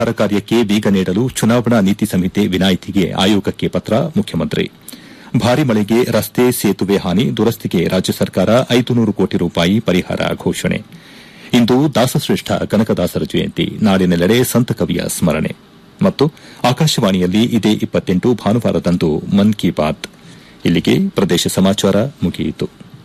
ಪ್ರಚಾರ ಕಾರ್ಯಕ್ಕೆ ವೇಗ ನೀಡಲು ಚುನಾವಣಾ ನೀತಿ ಸಂಹಿತೆ ವಿನಾಯಿತಿಗೆ ಆಯೋಗಕ್ಕೆ ಪತ್ರ ಮುಖ್ಯಮಂತ್ರಿ ಭಾರಿ ಮಳೆಗೆ ರಸ್ತೆ ಸೇತುವೆ ಹಾನಿ ದುರಸ್ತಿಗೆ ರಾಜ್ಯ ಸರ್ಕಾರ ಐದು ನೂರು ಕೋಟಿ ರೂಪಾಯಿ ಪರಿಹಾರ ಘೋಷಣೆ ಇಂದು ದಾಸಶ್ರೇಷ್ಠ ಕನಕದಾಸರ ಜಯಂತಿ ನಾಡಿನೆಲ್ಲೆಡೆ ಸಂತ ಕವಿಯ ಸ್ಮರಣೆ ಮತ್ತು ಆಕಾಶವಾಣಿಯಲ್ಲಿ ಇದೇ ಭಾನುವಾರದಂದು ಮನ್ ಕಿ ಬಾತ್ ಇಲ್ಲಿಗೆ ಪ್ರದೇಶ ಸಮಾಚಾರ ಮುಗಿಯಿತು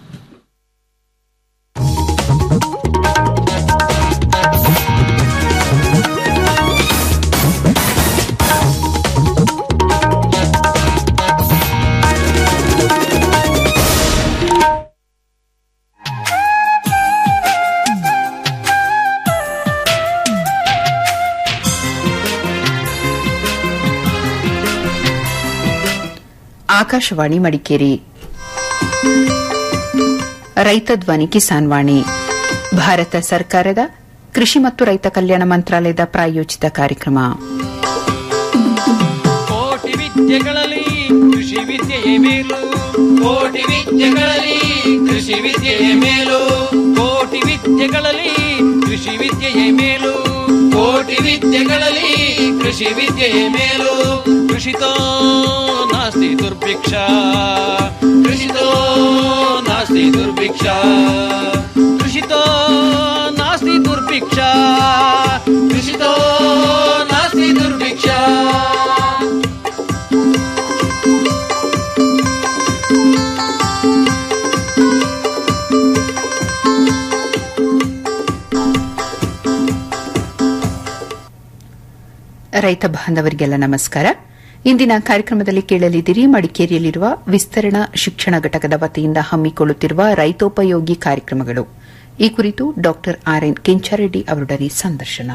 ಆಕಾಶವಾಣಿ ಮಡಿಕೇರಿ ರೈತ ಧ್ವನಿ ಕಿಸಾನ್ ವಾಣಿ ಭಾರತ ಸರ್ಕಾರದ ಕೃಷಿ ಮತ್ತು ರೈತ ಕಲ್ಯಾಣ ಮಂತ್ರಾಲಯದ ಪ್ರಾಯೋಜಿತ ಕಾರ್ಯಕ್ರಮ ಕೋಟಿ ವಿದ್ಯೆಗಳಲ್ಲಿ ಕೃಷಿ ವಿದ್ಯೆಯೇ ಮೇಲು ಕೋಟಿ ವಿದ್ಯೆಗಳಲ್ಲಿ ಕೃಷಿ ವಿದ್ಯೆಯೇ ಮೇಲು ಕೋಟಿ ವಿದ್ಯೆಗಳಲ್ಲಿ ಕೃಷಿ ವಿದ್ಯೆಯೇ ಮೇಲು ಕೋಟಿ ವಿದ್ಯೆಗಳಲ್ಲಿ ಕೃಷಿ ವಿದ್ಯೆಯೇ ಮೇಲು ಕೃಷಿತೋ ನಾಸ್ತಿ ದುರ್ಭಿಕ್ಷ ಕೃಷಿತೋ ನಾಸ್ತಿ ದುರ್ಭಿಕ್ಷ ಕೃಷಿತೋ ನಾಸ್ತಿ ದುರ್ಭಿಕ್ಷ ಕೃಷಿತೋ ನಾಸ್ತಿ ದುರ್ಭಿಕ್ಷ ರೈತ ಬಾಂಧವರಿಗೆಲ್ಲ ನಮಸ್ಕಾರ ಇಂದಿನ ಕಾರ್ಯಕ್ರಮದಲ್ಲಿ ಕೇಳಲಿದ್ದೀರಿ ಮಡಿಕೇರಿಯಲ್ಲಿರುವ ವಿಸ್ತರಣಾ ಶಿಕ್ಷಣ ಘಟಕದ ವತಿಯಿಂದ ಹಮ್ಮಿಕೊಳ್ಳುತ್ತಿರುವ ರೈತೋಪಯೋಗಿ ಕಾರ್ಯಕ್ರಮಗಳು ಈ ಕುರಿತು ಡಾ ಆರ್ಎನ್ ಕೆಂಚಾರೆಡ್ಡಿ ಅವರೊಡನೆ ಸಂದರ್ಶನ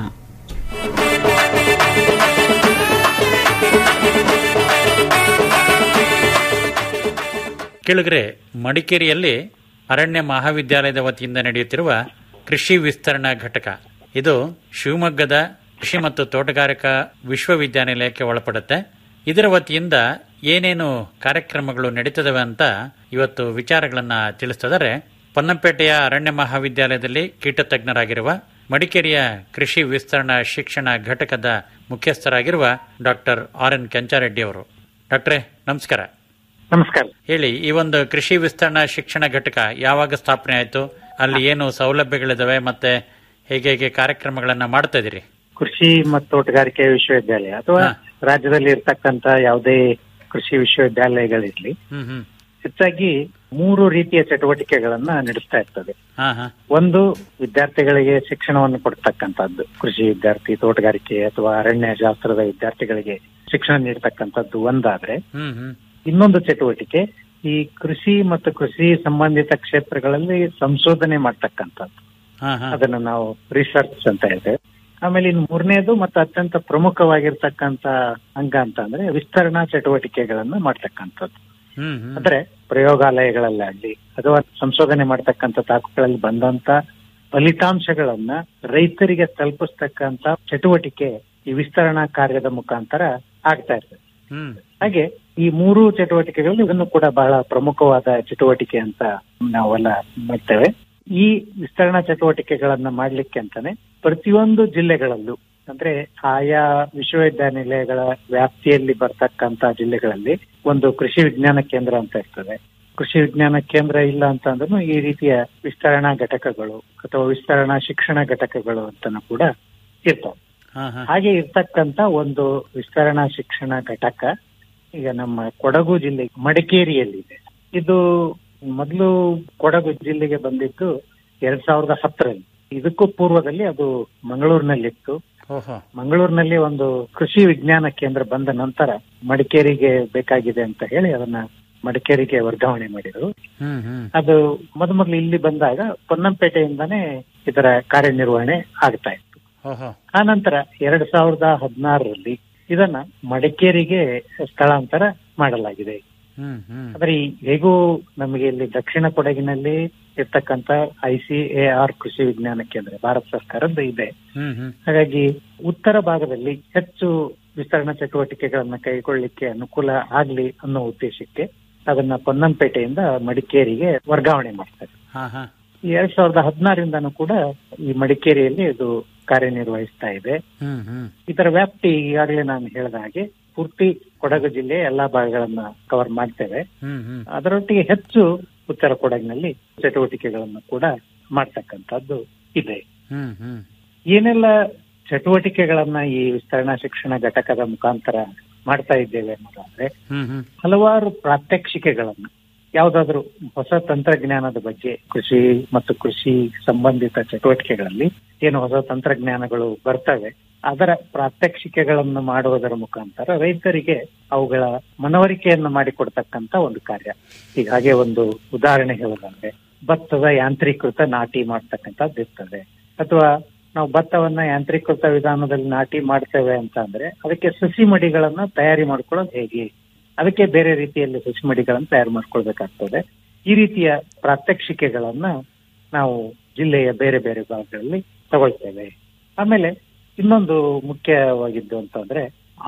ಕೆಳಗರೆ ಮಡಿಕೇರಿಯಲ್ಲಿ ಅರಣ್ಯ ಮಹಾವಿದ್ಯಾಲಯದ ವತಿಯಿಂದ ನಡೆಯುತ್ತಿರುವ ಕೃಷಿ ವಿಸ್ತರಣಾ ಘಟಕ ಇದು ಶಿವಮೊಗ್ಗದ ಕೃಷಿ ಮತ್ತು ತೋಟಗಾರಿಕಾ ವಿಶ್ವವಿದ್ಯಾನಿಲಯಕ್ಕೆ ಒಳಪಡುತ್ತೆ ಇದರ ವತಿಯಿಂದ ಏನೇನು ಕಾರ್ಯಕ್ರಮಗಳು ನಡೀತದವೆ ಅಂತ ಇವತ್ತು ವಿಚಾರಗಳನ್ನ ತಿಳಿಸ್ತಿದ್ದಾರೆ ಪೊನ್ನಂಪೇಟೆಯ ಅರಣ್ಯ ಮಹಾವಿದ್ಯಾಲಯದಲ್ಲಿ ಕೀಟ ತಜ್ಞರಾಗಿರುವ ಮಡಿಕೇರಿಯ ಕೃಷಿ ವಿಸ್ತರಣಾ ಶಿಕ್ಷಣ ಘಟಕದ ಮುಖ್ಯಸ್ಥರಾಗಿರುವ ಡಾಕ್ಟರ್ ಆರ್ ಎನ್ ಕೆಂಚಾರೆಡ್ಡಿ ಅವರು ಡಾಕ್ಟ್ರೇ ನಮಸ್ಕಾರ ನಮಸ್ಕಾರ ಹೇಳಿ ಈ ಒಂದು ಕೃಷಿ ವಿಸ್ತರಣಾ ಶಿಕ್ಷಣ ಘಟಕ ಯಾವಾಗ ಸ್ಥಾಪನೆ ಆಯ್ತು ಅಲ್ಲಿ ಏನು ಸೌಲಭ್ಯಗಳಿದಾವೆ ಮತ್ತೆ ಹೇಗೆ ಹೇಗೆ ಕಾರ್ಯಕ್ರಮಗಳನ್ನ ಮಾಡ್ತಾ ಇದೀರಿ ಕೃಷಿ ಮತ್ತು ತೋಟಗಾರಿಕೆ ವಿಶ್ವವಿದ್ಯಾಲಯ ಅಥವಾ ಹಾ. ರಾಜ್ಯದಲ್ಲಿ ಇರ್ತಕ್ಕಂತ ಯಾವುದೇ ಕೃಷಿ ವಿಶ್ವವಿದ್ಯಾಲಯಗಳಿರ್ಲಿ ಹ್ಮ್ ಹ್ಮ್ ಹೆಚ್ಚಾಗಿ ಮೂರು ರೀತಿಯ ಚಟುವಟಿಕೆಗಳನ್ನ ನಡೆಸ್ತಾ ಇರ್ತದೆ ಹಾ ಹಾ ಒಂದು ವಿದ್ಯಾರ್ಥಿಗಳಿಗೆ ಶಿಕ್ಷಣವನ್ನು ಕೊಡ್ತಕ್ಕಂಥದ್ದು ಕೃಷಿ ವಿದ್ಯಾರ್ಥಿ ತೋಟಗಾರಿಕೆ ಅಥವಾ ಅರಣ್ಯ ಶಾಸ್ತ್ರದ ವಿದ್ಯಾರ್ಥಿಗಳಿಗೆ ಶಿಕ್ಷಣ ನೀಡತಕ್ಕಂಥದ್ದು ಒಂದಾದ್ರೆ ಹ್ಮ್ ಹ್ಮ್ ಇನ್ನೊಂದು ಚಟುವಟಿಕೆ ಈ ಕೃಷಿ ಮತ್ತು ಕೃಷಿ ಸಂಬಂಧಿತ ಕ್ಷೇತ್ರಗಳಲ್ಲಿ ಸಂಶೋಧನೆ ಮಾಡ್ತಕ್ಕಂಥದ್ದು ಹಾ ಹಾ ಅದನ್ನ ನಾವು ರಿಸರ್ಚ್ ಅಂತ ಹೇಳ್ತೇವೆ ಆಮೇಲೆ ಇನ್ನು ಮೂರನೇದು ಮತ್ತು ಅತ್ಯಂತ ಪ್ರಮುಖವಾಗಿರ್ತಕ್ಕಂತ ಅಂಗ ಅಂತ ಅಂದ್ರೆ ವಿಸ್ತರಣಾ ಚಟುವಟಿಕೆಗಳನ್ನ ಮಾಡ್ತಕ್ಕಂಥದ್ದು ಹ್ಮ್ ಹ್ಮ್ ಅಂದ್ರೆ ಪ್ರಯೋಗಾಲಯಗಳಲ್ಲಾಗ್ಲಿ ಅಥವಾ ಸಂಶೋಧನೆ ಮಾಡ್ತಕ್ಕಂಥ ತಾಕುಗಳಲ್ಲಿ ಬಂದಂತ ಫಲಿತಾಂಶಗಳನ್ನ ರೈತರಿಗೆ ತಲುಪಿಸ್ತಕ್ಕಂತ ಚಟುವಟಿಕೆ ಈ ವಿಸ್ತರಣಾ ಕಾರ್ಯದ ಮುಖಾಂತರ ಆಗ್ತಾ ಇರ್ತದೆ ಹ್ಮ್ ಹಾಗೆ ಈ ಮೂರು ಚಟುವಟಿಕೆಗಳು ಇದನ್ನು ಕೂಡ ಬಹಳ ಪ್ರಮುಖವಾದ ಚಟುವಟಿಕೆ ಅಂತ ನಾವೆಲ್ಲ ಮಾಡ್ತೇವೆ ಈ ವಿಸ್ತರಣಾ ಚಟುವಟಿಕೆಗಳನ್ನ ಮಾಡ್ಲಿಕ್ಕೆ ಅಂತಾನೆ ಪ್ರತಿಯೊಂದು ಜಿಲ್ಲೆಗಳಲ್ಲೂ ಅಂದ್ರೆ ಆಯಾ ವಿಶ್ವವಿದ್ಯಾನಿಲಯಗಳ ವ್ಯಾಪ್ತಿಯಲ್ಲಿ ಬರ್ತಕ್ಕಂತ ಜಿಲ್ಲೆಗಳಲ್ಲಿ ಒಂದು ಕೃಷಿ ವಿಜ್ಞಾನ ಕೇಂದ್ರ ಅಂತ ಇರ್ತದೆ ಕೃಷಿ ವಿಜ್ಞಾನ ಕೇಂದ್ರ ಇಲ್ಲ ಅಂತ ಅಂದ್ರೂ ಈ ರೀತಿಯ ವಿಸ್ತರಣಾ ಘಟಕಗಳು ಅಥವಾ ವಿಸ್ತರಣಾ ಶಿಕ್ಷಣ ಘಟಕಗಳು ಅಂತನೂ ಕೂಡ ಇರ್ತವೆ ಹಾ ಹಾ ಹಾಗೆ ಇರ್ತಕ್ಕಂತ ಒಂದು ವಿಸ್ತರಣಾ ಶಿಕ್ಷಣ ಘಟಕ ಈಗ ನಮ್ಮ ಕೊಡಗು ಜಿಲ್ಲೆ ಮಡಿಕೇರಿಯಲ್ಲಿದೆ ಇದು ಮೊದಲು ಕೊಡಗು ಜಿಲ್ಲೆಗೆ ಬಂದಿದ್ದು ಎರಡ್ ಸಾವಿರದ ಹತ್ತರಲ್ಲಿ ಇದಕ್ಕೂ ಪೂರ್ವದಲ್ಲಿ ಅದು ಮಂಗಳೂರಿನಲ್ಲಿತ್ತು ಓಹೋ ಮಂಗಳೂರಿನಲ್ಲಿ ಒಂದು ಕೃಷಿ ವಿಜ್ಞಾನ ಕೇಂದ್ರ ಬಂದ ನಂತರ ಮಡಿಕೇರಿಗೆ ಬೇಕಾಗಿದೆ ಅಂತ ಹೇಳಿ ಅದನ್ನ ಮಡಿಕೇರಿಗೆ ವರ್ಗಾವಣೆ ಮಾಡಿದ್ರು ಹ್ಮ್ ಹ್ಮ್ ಅದು ಮೊದಮೊದಲು ಇಲ್ಲಿ ಬಂದಾಗ ಪೊನ್ನಂಪೇಟೆಯಿಂದಾನೇ ಇದರ ಕಾರ್ಯನಿರ್ವಹಣೆ ಆಗ್ತಾ ಇತ್ತು ಓಹೋ ಆ ನಂತರ ಎರಡ್ ಸಾವಿರದ ಹದಿನಾರರಲ್ಲಿ ಇದನ್ನ ಮಡಿಕೇರಿಗೆ ಸ್ಥಳಾಂತರ ಮಾಡಲಾಗಿದೆ ಹ್ಮ್ ಹ್ಮ್ ಅಂದ್ರೆ ಈ ಹೇಗೂ ನಮಗೆ ಇಲ್ಲಿ ದಕ್ಷಿಣ ಕೊಡಗಿನಲ್ಲಿ ಇರ್ತಕ್ಕಂತ ಐ ಸಿ ಎ ಆರ್ ಕೃಷಿ ವಿಜ್ಞಾನ ಕೇಂದ್ರ ಭಾರತ ಸರ್ಕಾರದ್ದು ಇದೆ ಹ್ಮ್ ಹ್ಮ್ ಹಾಗಾಗಿ ಉತ್ತರ ಭಾಗದಲ್ಲಿ ಹೆಚ್ಚು ವಿಸ್ತರಣಾ ಚಟುವಟಿಕೆಗಳನ್ನ ಕೈಗೊಳ್ಳಿಕ್ಕೆ ಅನುಕೂಲ ಆಗ್ಲಿ ಅನ್ನೋ ಉದ್ದೇಶಕ್ಕೆ ಅದನ್ನ ಪೊನ್ನಂಪೇಟೆಯಿಂದ ಮಡಿಕೇರಿಗೆ ವರ್ಗಾವಣೆ ಮಾಡ್ತಾರೆ ಹಾ ಹಾ ಎರಡ್ ಸಾವಿರದ ಹದಿನಾರಿಂದನೂ ಕೂಡ ಈ ಮಡಿಕೇರಿಯಲ್ಲಿ ಇದು ಕಾರ್ಯನಿರ್ವಹಿಸ್ತಾ ಇದೆ ಹ್ಮ್ ಹ್ಮ್ ಇದರ ವ್ಯಾಪ್ತಿ ಈಗಾಗಲೇ ನಾನು ಹೇಳಿದ ಹಾಗೆ ಪೂರ್ತಿ ಕೊಡಗು ಜಿಲ್ಲೆಯ ಎಲ್ಲಾ ಭಾಗಗಳನ್ನ ಕವರ್ ಮಾಡ್ತೇವೆ ಹ್ಮ್ ಹ್ಮ್ ಅದರೊಟ್ಟಿಗೆ ಹೆಚ್ಚು ಉತ್ತರ ಕೊಡಗಿನಲ್ಲಿ ಚಟುವಟಿಕೆಗಳನ್ನು ಕೂಡ ಮಾಡ್ತಕ್ಕಂಥದ್ದು ಇದೆ ಹ್ಮ್ ಹ್ಮ್ ಏನೆಲ್ಲ ಚಟುವಟಿಕೆಗಳನ್ನ ಈ ವಿಸ್ತರಣಾ ಶಿಕ್ಷಣ ಘಟಕದ ಮುಖಾಂತರ ಮಾಡ್ತಾ ಇದ್ದೇವೆ ಅನ್ನೋದಾದ್ರೆ ಹ್ಮ್ ಹ್ಮ್ ಹಲವಾರು ಪ್ರಾತ್ಯಕ್ಷಿಕೆಗಳನ್ನ ಯಾವುದಾದ್ರೂ ಹೊಸ ತಂತ್ರಜ್ಞಾನದ ಬಗ್ಗೆ ಕೃಷಿ ಮತ್ತು ಕೃಷಿ ಸಂಬಂಧಿತ ಚಟುವಟಿಕೆಗಳಲ್ಲಿ ಏನು ಹೊಸ ತಂತ್ರಜ್ಞಾನಗಳು ಬರ್ತವೆ ಅದರ ಪ್ರಾತ್ಯಕ್ಷಿಕೆಗಳನ್ನು ಮಾಡುವುದರ ಮುಖಾಂತರ ರೈತರಿಗೆ ಅವುಗಳ ಮನವರಿಕೆಯನ್ನು ಮಾಡಿಕೊಡ್ತಕ್ಕಂತ ಒಂದು ಕಾರ್ಯ ಈಗ ಹಾಗೆ ಒಂದು ಉದಾಹರಣೆ ಹೇಳೋದಾದ್ರೆ ಭತ್ತದ ಯಾಂತ್ರೀಕೃತ ನಾಟಿ ಮಾಡ್ತಕ್ಕಂಥದ್ದು ಇರ್ತದೆ ಅಥವಾ ನಾವು ಭತ್ತವನ್ನ ಯಾಂತ್ರೀಕೃತ ವಿಧಾನದಲ್ಲಿ ನಾಟಿ ಮಾಡ್ತೇವೆ ಅಂತ ಅಂದ್ರೆ ಅದಕ್ಕೆ ಸಸಿ ಮಡಿಗಳನ್ನ ತಯಾರಿ ಮಾಡ್ಕೊಳ್ಳೋದು ಹೇಗೆ ಅದಕ್ಕೆ ಬೇರೆ ರೀತಿಯಲ್ಲಿ ಸಸಿ ಮಡಿಗಳನ್ನು ತಯಾರು ಮಾಡ್ಕೊಳ್ಬೇಕಾಗ್ತದೆ ಈ ರೀತಿಯ ಪ್ರಾತ್ಯಕ್ಷಿಕೆಗಳನ್ನ ನಾವು ಜಿಲ್ಲೆಯ ಬೇರೆ ಬೇರೆ ಭಾಗಗಳಲ್ಲಿ ತಗೊಳ್ತೇವೆ ಆಮೇಲೆ ಇನ್ನೊಂದು ಮುಖ್ಯವಾಗಿದ್ದು ಅಂತಂದ್ರೆ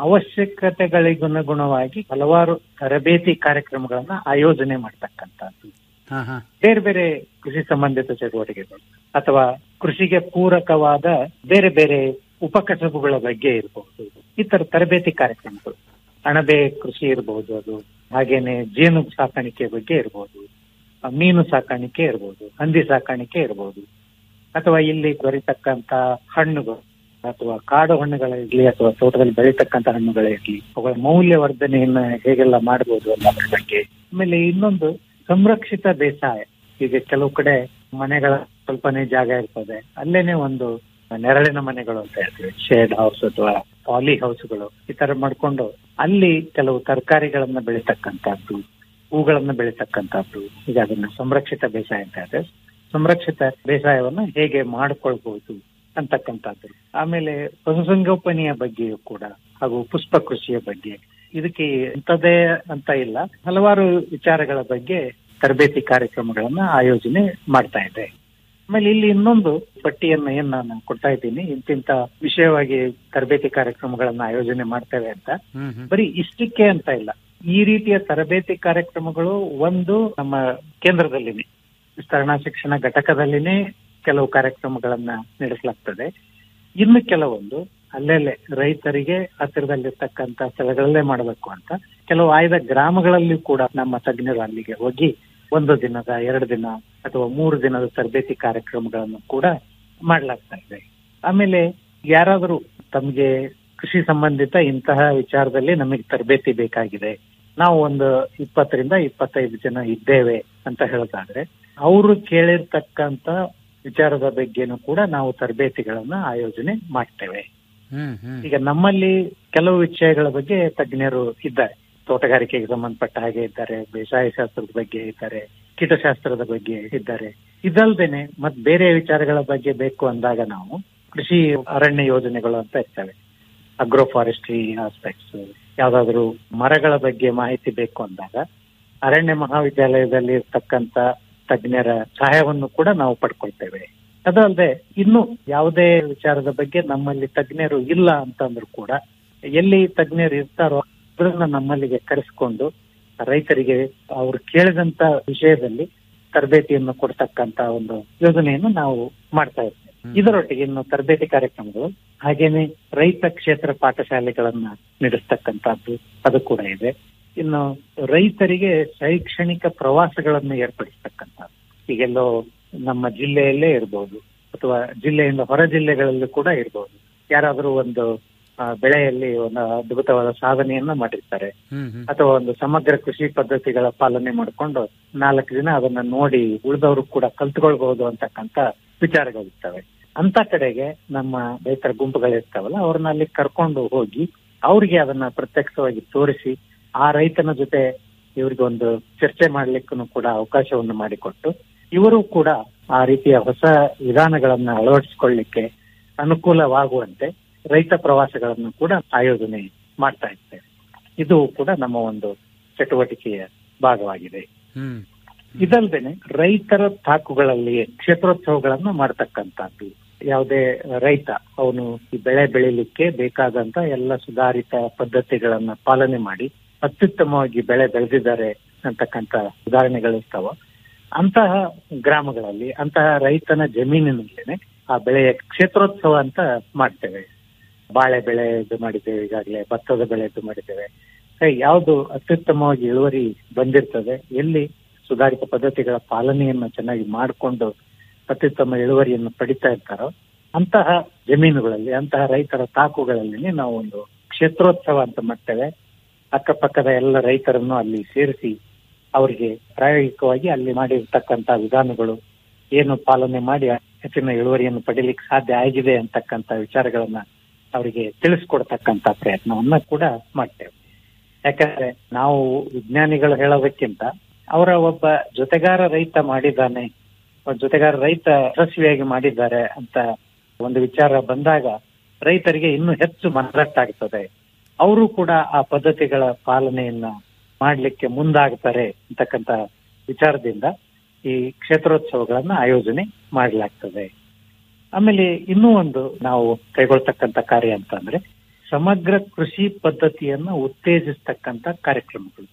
ಅವಶ್ಯಕತೆಗಳಿಗನುಗುಣವಾಗಿ ಹಲವಾರು ತರಬೇತಿ ಕಾರ್ಯಕ್ರಮಗಳನ್ನ ಆಯೋಜನೆ ಮಾಡ್ತಕ್ಕಂಥದ್ದು ಹಾ ಹಾ ಬೇರೆ ಬೇರೆ ಕೃಷಿ ಸಂಬಂಧಿತ ಚಟುವಟಿಕೆಗಳು ಅಥವಾ ಕೃಷಿಗೆ ಪೂರಕವಾದ ಬೇರೆ ಬೇರೆ ಉಪಕಸಬುಗಳ ಬಗ್ಗೆ ಇರಬಹುದು ಈ ತರ ತರಬೇತಿ ಕಾರ್ಯಕ್ರಮಗಳು ಅಣಬೆ ಕೃಷಿ ಇರಬಹುದು ಅದು ಹಾಗೇನೆ ಜೇನು ಸಾಕಾಣಿಕೆ ಬಗ್ಗೆ ಇರಬಹುದು ಮೀನು ಸಾಕಾಣಿಕೆ ಇರಬಹುದು ಹಂದಿ ಸಾಕಾಣಿಕೆ ಇರಬಹುದು ಅಥವಾ ಇಲ್ಲಿ ದೊರೆತಕ್ಕಂತ ಹಣ್ಣುಗಳು ಅಥವಾ ಕಾಡು ಹಣ್ಣುಗಳಿರ್ಲಿ ಅಥವಾ ತೋಟದಲ್ಲಿ ಬೆಳೀತಕ್ಕಂತ ಹಣ್ಣುಗಳಿರ್ಲಿ ಅವುಗಳ ಮೌಲ್ಯವರ್ಧನೆಯನ್ನ ಹೇಗೆಲ್ಲ ಮಾಡಬಹುದು ಅನ್ನೋದ್ರ ಬಗ್ಗೆ ಆಮೇಲೆ ಇನ್ನೊಂದು ಸಂರಕ್ಷಿತ ಬೇಸಾಯ ಈಗ ಕೆಲವು ಕಡೆ ಮನೆಗಳ ಸ್ವಲ್ಪನೇ ಜಾಗ ಇರ್ತದೆ ಅಲ್ಲೇನೆ ಒಂದು ನೆರಳಿನ ಮನೆಗಳು ಅಂತ ಹೇಳ್ತೀವಿ ಶೇಡ್ ಹೌಸ್ ಅಥವಾ ಪಾಲಿ ಹೌಸ್ಗಳು ಈ ತರ ಮಾಡ್ಕೊಂಡು ಅಲ್ಲಿ ಕೆಲವು ತರಕಾರಿಗಳನ್ನ ಬೆಳೀತಕ್ಕಂಥದ್ದು ಹೂಗಳನ್ನ ಬೆಳೀತಕ್ಕಂಥದ್ದು ಈಗ ಅದನ್ನ ಸಂರಕ್ಷಿತ ಬೇಸಾಯ ಅಂತ ಹೇಳ್ತೇವೆ ಸಂರಕ್ಷಿತ ಬೇಸಾಯವನ್ನ ಹೇಗೆ ಮಾಡ್ಕೊಳ್ಬಹುದು ಅಂತಕ್ಕಂಥದ್ದು ಆಮೇಲೆ ಪಶುಸಂಗೋಪನೆಯ ಬಗ್ಗೆಯೂ ಕೂಡ ಹಾಗೂ ಪುಷ್ಪ ಕೃಷಿಯ ಬಗ್ಗೆ ಇದಕ್ಕೆ ಇಂಥದ್ದೇ ಅಂತ ಇಲ್ಲ ಹಲವಾರು ವಿಚಾರಗಳ ಬಗ್ಗೆ ತರಬೇತಿ ಕಾರ್ಯಕ್ರಮಗಳನ್ನ ಆಯೋಜನೆ ಮಾಡ್ತಾ ಇದೆ ಆಮೇಲೆ ಇಲ್ಲಿ ಇನ್ನೊಂದು ಪಟ್ಟಿಯನ್ನ ಏನ್ ನಾನು ಕೊಡ್ತಾ ಇದ್ದೀನಿ ಇಂತಿಂತ ವಿಷಯವಾಗಿ ತರಬೇತಿ ಕಾರ್ಯಕ್ರಮಗಳನ್ನ ಆಯೋಜನೆ ಮಾಡ್ತೇವೆ ಅಂತ ಹ್ಮ್ ಹ್ಮ್ ಬರೀ ಇಷ್ಟಕ್ಕೆ ಅಂತ ಇಲ್ಲ ಈ ರೀತಿಯ ತರಬೇತಿ ಕಾರ್ಯಕ್ರಮಗಳು ಒಂದು ನಮ್ಮ ಕೇಂದ್ರದಲ್ಲಿನೇ ವಿಸ್ತರಣಾ ಶಿಕ್ಷಣ ಘಟಕದಲ್ಲಿನೇ ಕೆಲವು ಕಾರ್ಯಕ್ರಮಗಳನ್ನ ನಡೆಸಲಾಗ್ತದೆ ಇನ್ನು ಕೆಲವೊಂದು ಅಲ್ಲೆಲ್ಲೇ ರೈತರಿಗೆ ಹತ್ತಿರದಲ್ಲಿರ್ತಕ್ಕಂತ ಸ್ಥಳಗಳಲ್ಲೇ ಮಾಡಬೇಕು ಅಂತ ಕೆಲವು ಆಯ್ದ ಗ್ರಾಮಗಳಲ್ಲಿ ಕೂಡ ನಮ್ಮ ತಜ್ಞರು ಅಲ್ಲಿಗೆ ಹೋಗಿ ಒಂದು ದಿನದ ಎರಡು ದಿನ ಅಥವಾ ಮೂರು ದಿನದ ತರಬೇತಿ ಕಾರ್ಯಕ್ರಮಗಳನ್ನು ಕೂಡ ಮಾಡಲಾಗ್ತಾ ಇದೆ ಆಮೇಲೆ ಯಾರಾದರೂ ತಮಗೆ ಕೃಷಿ ಸಂಬಂಧಿತ ಇಂತಹ ವಿಚಾರದಲ್ಲಿ ನಮಗೆ ತರಬೇತಿ ಬೇಕಾಗಿದೆ ನಾವು ಒಂದು ಇಪ್ಪತ್ತರಿಂದ ಇಪ್ಪತ್ತೈದು ಜನ ಇದ್ದೇವೆ ಅಂತ ಹೇಳೋದಾದ್ರೆ ಅವರು ಕೇಳಿರ್ತಕ್ಕಂತ ವಿಚಾರದ ಬಗ್ಗೆನೂ ಕೂಡ ನಾವು ತರಬೇತಿಗಳನ್ನ ಆಯೋಜನೆ ಮಾಡ್ತೇವೆ ಹ್ಮ್ ಹ್ಮ್ ಈಗ ನಮ್ಮಲ್ಲಿ ಕೆಲವು ವಿಷಯಗಳ ಬಗ್ಗೆ ತಜ್ಞರು ಇದ್ದಾರೆ ತೋಟಗಾರಿಕೆಗೆ ಸಂಬಂಧಪಟ್ಟ ಹಾಗೆ ಇದ್ದಾರೆ ಬೇಸಾಯ ಶಾಸ್ತ್ರದ ಬಗ್ಗೆ ಇದ್ದಾರೆ ಕೀಟಶಾಸ್ತ್ರದ ಬಗ್ಗೆ ಇದ್ದಾರೆ ಇದಲ್ದೇನೆ ಮತ್ ಬೇರೆ ವಿಚಾರಗಳ ಬಗ್ಗೆ ಬೇಕು ಅಂದಾಗ ನಾವು ಕೃಷಿ ಅರಣ್ಯ ಯೋಜನೆಗಳು ಅಂತ ಇರ್ತವೆ ಅಗ್ರೋ ಫಾರೆಸ್ಟ್ರಿ ಆಸ್ಪೆಕ್ಟ್ಸ್ ಯಾವ್ದಾದ್ರು ಮರಗಳ ಬಗ್ಗೆ ಮಾಹಿತಿ ಬೇಕು ಅಂದಾಗ ಅರಣ್ಯ ಮಹಾವಿದ್ಯಾಲಯದಲ್ಲಿ ಇರ್ತಕ್ಕಂತ ತಜ್ಞರ ಸಹಾಯವನ್ನು ಕೂಡ ನಾವು ಪಡ್ಕೊಳ್ತೇವೆ ಅದಲ್ಲದೆ ಇನ್ನು ಯಾವುದೇ ವಿಚಾರದ ಬಗ್ಗೆ ನಮ್ಮಲ್ಲಿ ತಜ್ಞರು ಇಲ್ಲ ಅಂತಂದ್ರೂ ಕೂಡ ಎಲ್ಲಿ ತಜ್ಞರು ಇರ್ತಾರೋ ಅದನ್ನ ನಮ್ಮಲ್ಲಿಗೆ ಕರೆಸಿಕೊಂಡು ರೈತರಿಗೆ ಅವ್ರು ಕೇಳಿದಂತ ವಿಷಯದಲ್ಲಿ ತರಬೇತಿಯನ್ನು ಕೊಡ್ತಕ್ಕಂತ ಒಂದು ಯೋಜನೆಯನ್ನು ನಾವು ಮಾಡ್ತಾ ಇರ್ತೇವೆ ಇದರೊಟ್ಟಿಗೆ ಇನ್ನು ತರಬೇತಿ ಕಾರ್ಯಕ್ರಮಗಳು ಹಾಗೇನೆ ರೈತ ಕ್ಷೇತ್ರ ಪಾಠಶಾಲೆಗಳನ್ನ ನಡೆಸ್ತಕ್ಕಂಥದ್ದು ಅದು ಕೂಡ ಇದೆ ಇನ್ನು ರೈತರಿಗೆ ಶೈಕ್ಷಣಿಕ ಪ್ರವಾಸಗಳನ್ನು ಏರ್ಪಡಿಸ್ತಕ್ಕಂಥದ್ದು ಈಗೆಲ್ಲೋ ನಮ್ಮ ಜಿಲ್ಲೆಯಲ್ಲೇ ಇರಬಹುದು ಅಥವಾ ಜಿಲ್ಲೆಯಿಂದ ಹೊರ ಜಿಲ್ಲೆಗಳಲ್ಲೂ ಕೂಡ ಇರಬಹುದು ಯಾರಾದರೂ ಒಂದು ಆ, ಬೆಳೆಯಲ್ಲಿ ಒಂದು ಅದ್ಭುತವಾದ ಸಾಧನೆಯನ್ನ ಮಾಡಿರ್ತಾರೆ ಹ್ಮ್ ಹ್ಮ್ ಅಥವಾ ಒಂದು ಸಮಗ್ರ ಕೃಷಿ ಪದ್ಧತಿಗಳ ಪಾಲನೆ ಮಾಡಿಕೊಂಡು ನಾಲ್ಕು ದಿನ ಅದನ್ನ ನೋಡಿ ಉಳಿದವರು ಕೂಡ ಕಲ್ತ್ಕೊಳ್ಬಹುದು ಅಂತಕ್ಕಂತ ವಿಚಾರಗಳಿರ್ತವೆ ಅಂತ ಕಡೆಗೆ ನಮ್ಮ ರೈತರ ಗುಂಪುಗಳಿರ್ತಾವಲ್ಲ ಅವ್ರನ್ನ ಅಲ್ಲಿ ಕರ್ಕೊಂಡು ಹೋಗಿ ಅವ್ರಿಗೆ ಅದನ್ನ ಪ್ರತ್ಯಕ್ಷವಾಗಿ ತೋರಿಸಿ ಆ ರೈತನ ಜೊತೆ ಇವ್ರಿಗೆ ಒಂದು ಚರ್ಚೆ ಮಾಡ್ಲಿಕ್ಕೂ ಕೂಡ ಅವಕಾಶವನ್ನು ಮಾಡಿಕೊಟ್ಟು ಇವರು ಕೂಡ ಆ ರೀತಿಯ ಹೊಸ ವಿಧಾನಗಳನ್ನ ಅಳವಡಿಸಿಕೊಳ್ಳಿಕ್ಕೆ ಅನುಕೂಲವಾಗುವಂತೆ ರೈತ ಪ್ರವಾಸಗಳನ್ನು ಕೂಡ ಆಯೋಜನೆ ಮಾಡ್ತಾ ಇರ್ತೇವೆ ಇದು ಕೂಡ ನಮ್ಮ ಒಂದು ಚಟುವಟಿಕೆಯ ಭಾಗವಾಗಿದೆ ಹ್ಮ್ ಇದಲ್ದೇನೆ ರೈತರ ತಾಕುಗಳಲ್ಲಿಯೇ ಕ್ಷೇತ್ರೋತ್ಸವಗಳನ್ನ ಮಾಡ್ತಕ್ಕಂಥದ್ದು ಯಾವುದೇ ರೈತ ಅವನು ಈ ಬೆಳೆ ಬೆಳಿಲಿಕ್ಕೆ ಬೇಕಾದಂತ ಎಲ್ಲ ಸುಧಾರಿತ ಪದ್ಧತಿಗಳನ್ನ ಪಾಲನೆ ಮಾಡಿ ಅತ್ಯುತ್ತಮವಾಗಿ ಬೆಳೆ ಬೆಳೆದಿದ್ದಾರೆ ಅಂತಕ್ಕಂತ ಉದಾಹರಣೆಗಳಿರ್ತಾವ ಅಂತಹ ಗ್ರಾಮಗಳಲ್ಲಿ ಅಂತಹ ರೈತನ ಜಮೀನಿನಲ್ಲೇನೆ ಆ ಬೆಳೆಯ ಕ್ಷೇತ್ರೋತ್ಸವ ಅಂತ ಮಾಡ್ತೇವೆ ಬಾಳೆ ಬೆಳೆ ಇದು ಮಾಡಿದ್ದೇವೆ ಈಗಾಗಲೇ ಭತ್ತದ ಬೆಳೆ ಇದು ಮಾಡಿದ್ದೇವೆ ಹಾಗೆ ಯಾವುದು ಅತ್ಯುತ್ತಮವಾಗಿ ಇಳುವರಿ ಬಂದಿರ್ತದೆ ಎಲ್ಲಿ ಸುಧಾರಿತ ಪದ್ಧತಿಗಳ ಪಾಲನೆಯನ್ನು ಚೆನ್ನಾಗಿ ಮಾಡಿಕೊಂಡು ಅತ್ಯುತ್ತಮ ಇಳುವರಿಯನ್ನು ಪಡಿತಾ ಇರ್ತಾರೋ ಅಂತಹ ಜಮೀನುಗಳಲ್ಲಿ ಅಂತಹ ರೈತರ ತಾಕುಗಳಲ್ಲಿ ನಾವು ಒಂದು ಕ್ಷೇತ್ರೋತ್ಸವ ಅಂತ ಮಾಡ್ತೇವೆ ಅಕ್ಕಪಕ್ಕದ ಎಲ್ಲ ರೈತರನ್ನು ಅಲ್ಲಿ ಸೇರಿಸಿ ಅವರಿಗೆ ಪ್ರಾಯೋಗಿಕವಾಗಿ ಅಲ್ಲಿ ಮಾಡಿರ್ತಕ್ಕಂತ ವಿಧಾನಗಳು ಏನು ಪಾಲನೆ ಮಾಡಿ ಹೆಚ್ಚಿನ ಇಳುವರಿಯನ್ನು ಪಡೀಲಿಕ್ಕೆ ಸಾಧ್ಯ ಆಗಿದೆ ಅಂತಕ್ಕಂತ ವಿಚಾರಗಳನ್ನ ಅವರಿಗೆ ತಿಳಿಸ್ಕೊಡ್ತಕ್ಕಂತ ಪ್ರಯತ್ನವನ್ನ ಕೂಡ ಮಾಡ್ತೇವೆ ಯಾಕಂದ್ರೆ ನಾವು ವಿಜ್ಞಾನಿಗಳು ಹೇಳೋದಕ್ಕಿಂತ ಅವರ ಒಬ್ಬ ಜೊತೆಗಾರ ರೈತ ಮಾಡಿದ್ದಾನೆ ಒಬ್ಬ ಜೊತೆಗಾರ ರೈತ ಯಶಸ್ವಿಯಾಗಿ ಮಾಡಿದ್ದಾರೆ ಅಂತ ಒಂದು ವಿಚಾರ ಬಂದಾಗ ರೈತರಿಗೆ ಇನ್ನೂ ಹೆಚ್ಚು ಮನದಟ್ಟಾಗ್ತದೆ ಅವರು ಕೂಡ ಆ ಪದ್ಧತಿಗಳ ಪಾಲನೆಯನ್ನ ಮಾಡ್ಲಿಕ್ಕೆ ಮುಂದಾಗ್ತಾರೆ ಅಂತಕ್ಕಂತ ವಿಚಾರದಿಂದ ಈ ಕ್ಷೇತ್ರೋತ್ಸವಗಳನ್ನ ಆಯೋಜನೆ ಮಾಡಲಾಗ್ತದೆ ಆಮೇಲೆ ಇನ್ನೂ ಒಂದು ನಾವು ಕೈಗೊಳ್ತಕ್ಕಂತ ಕಾರ್ಯ ಅಂತಂದ್ರೆ ಸಮಗ್ರ ಕೃಷಿ ಪದ್ಧತಿಯನ್ನ ಉತ್ತೇಜಿಸ್ತಕ್ಕಂತ ಕಾರ್ಯಕ್ರಮಗಳು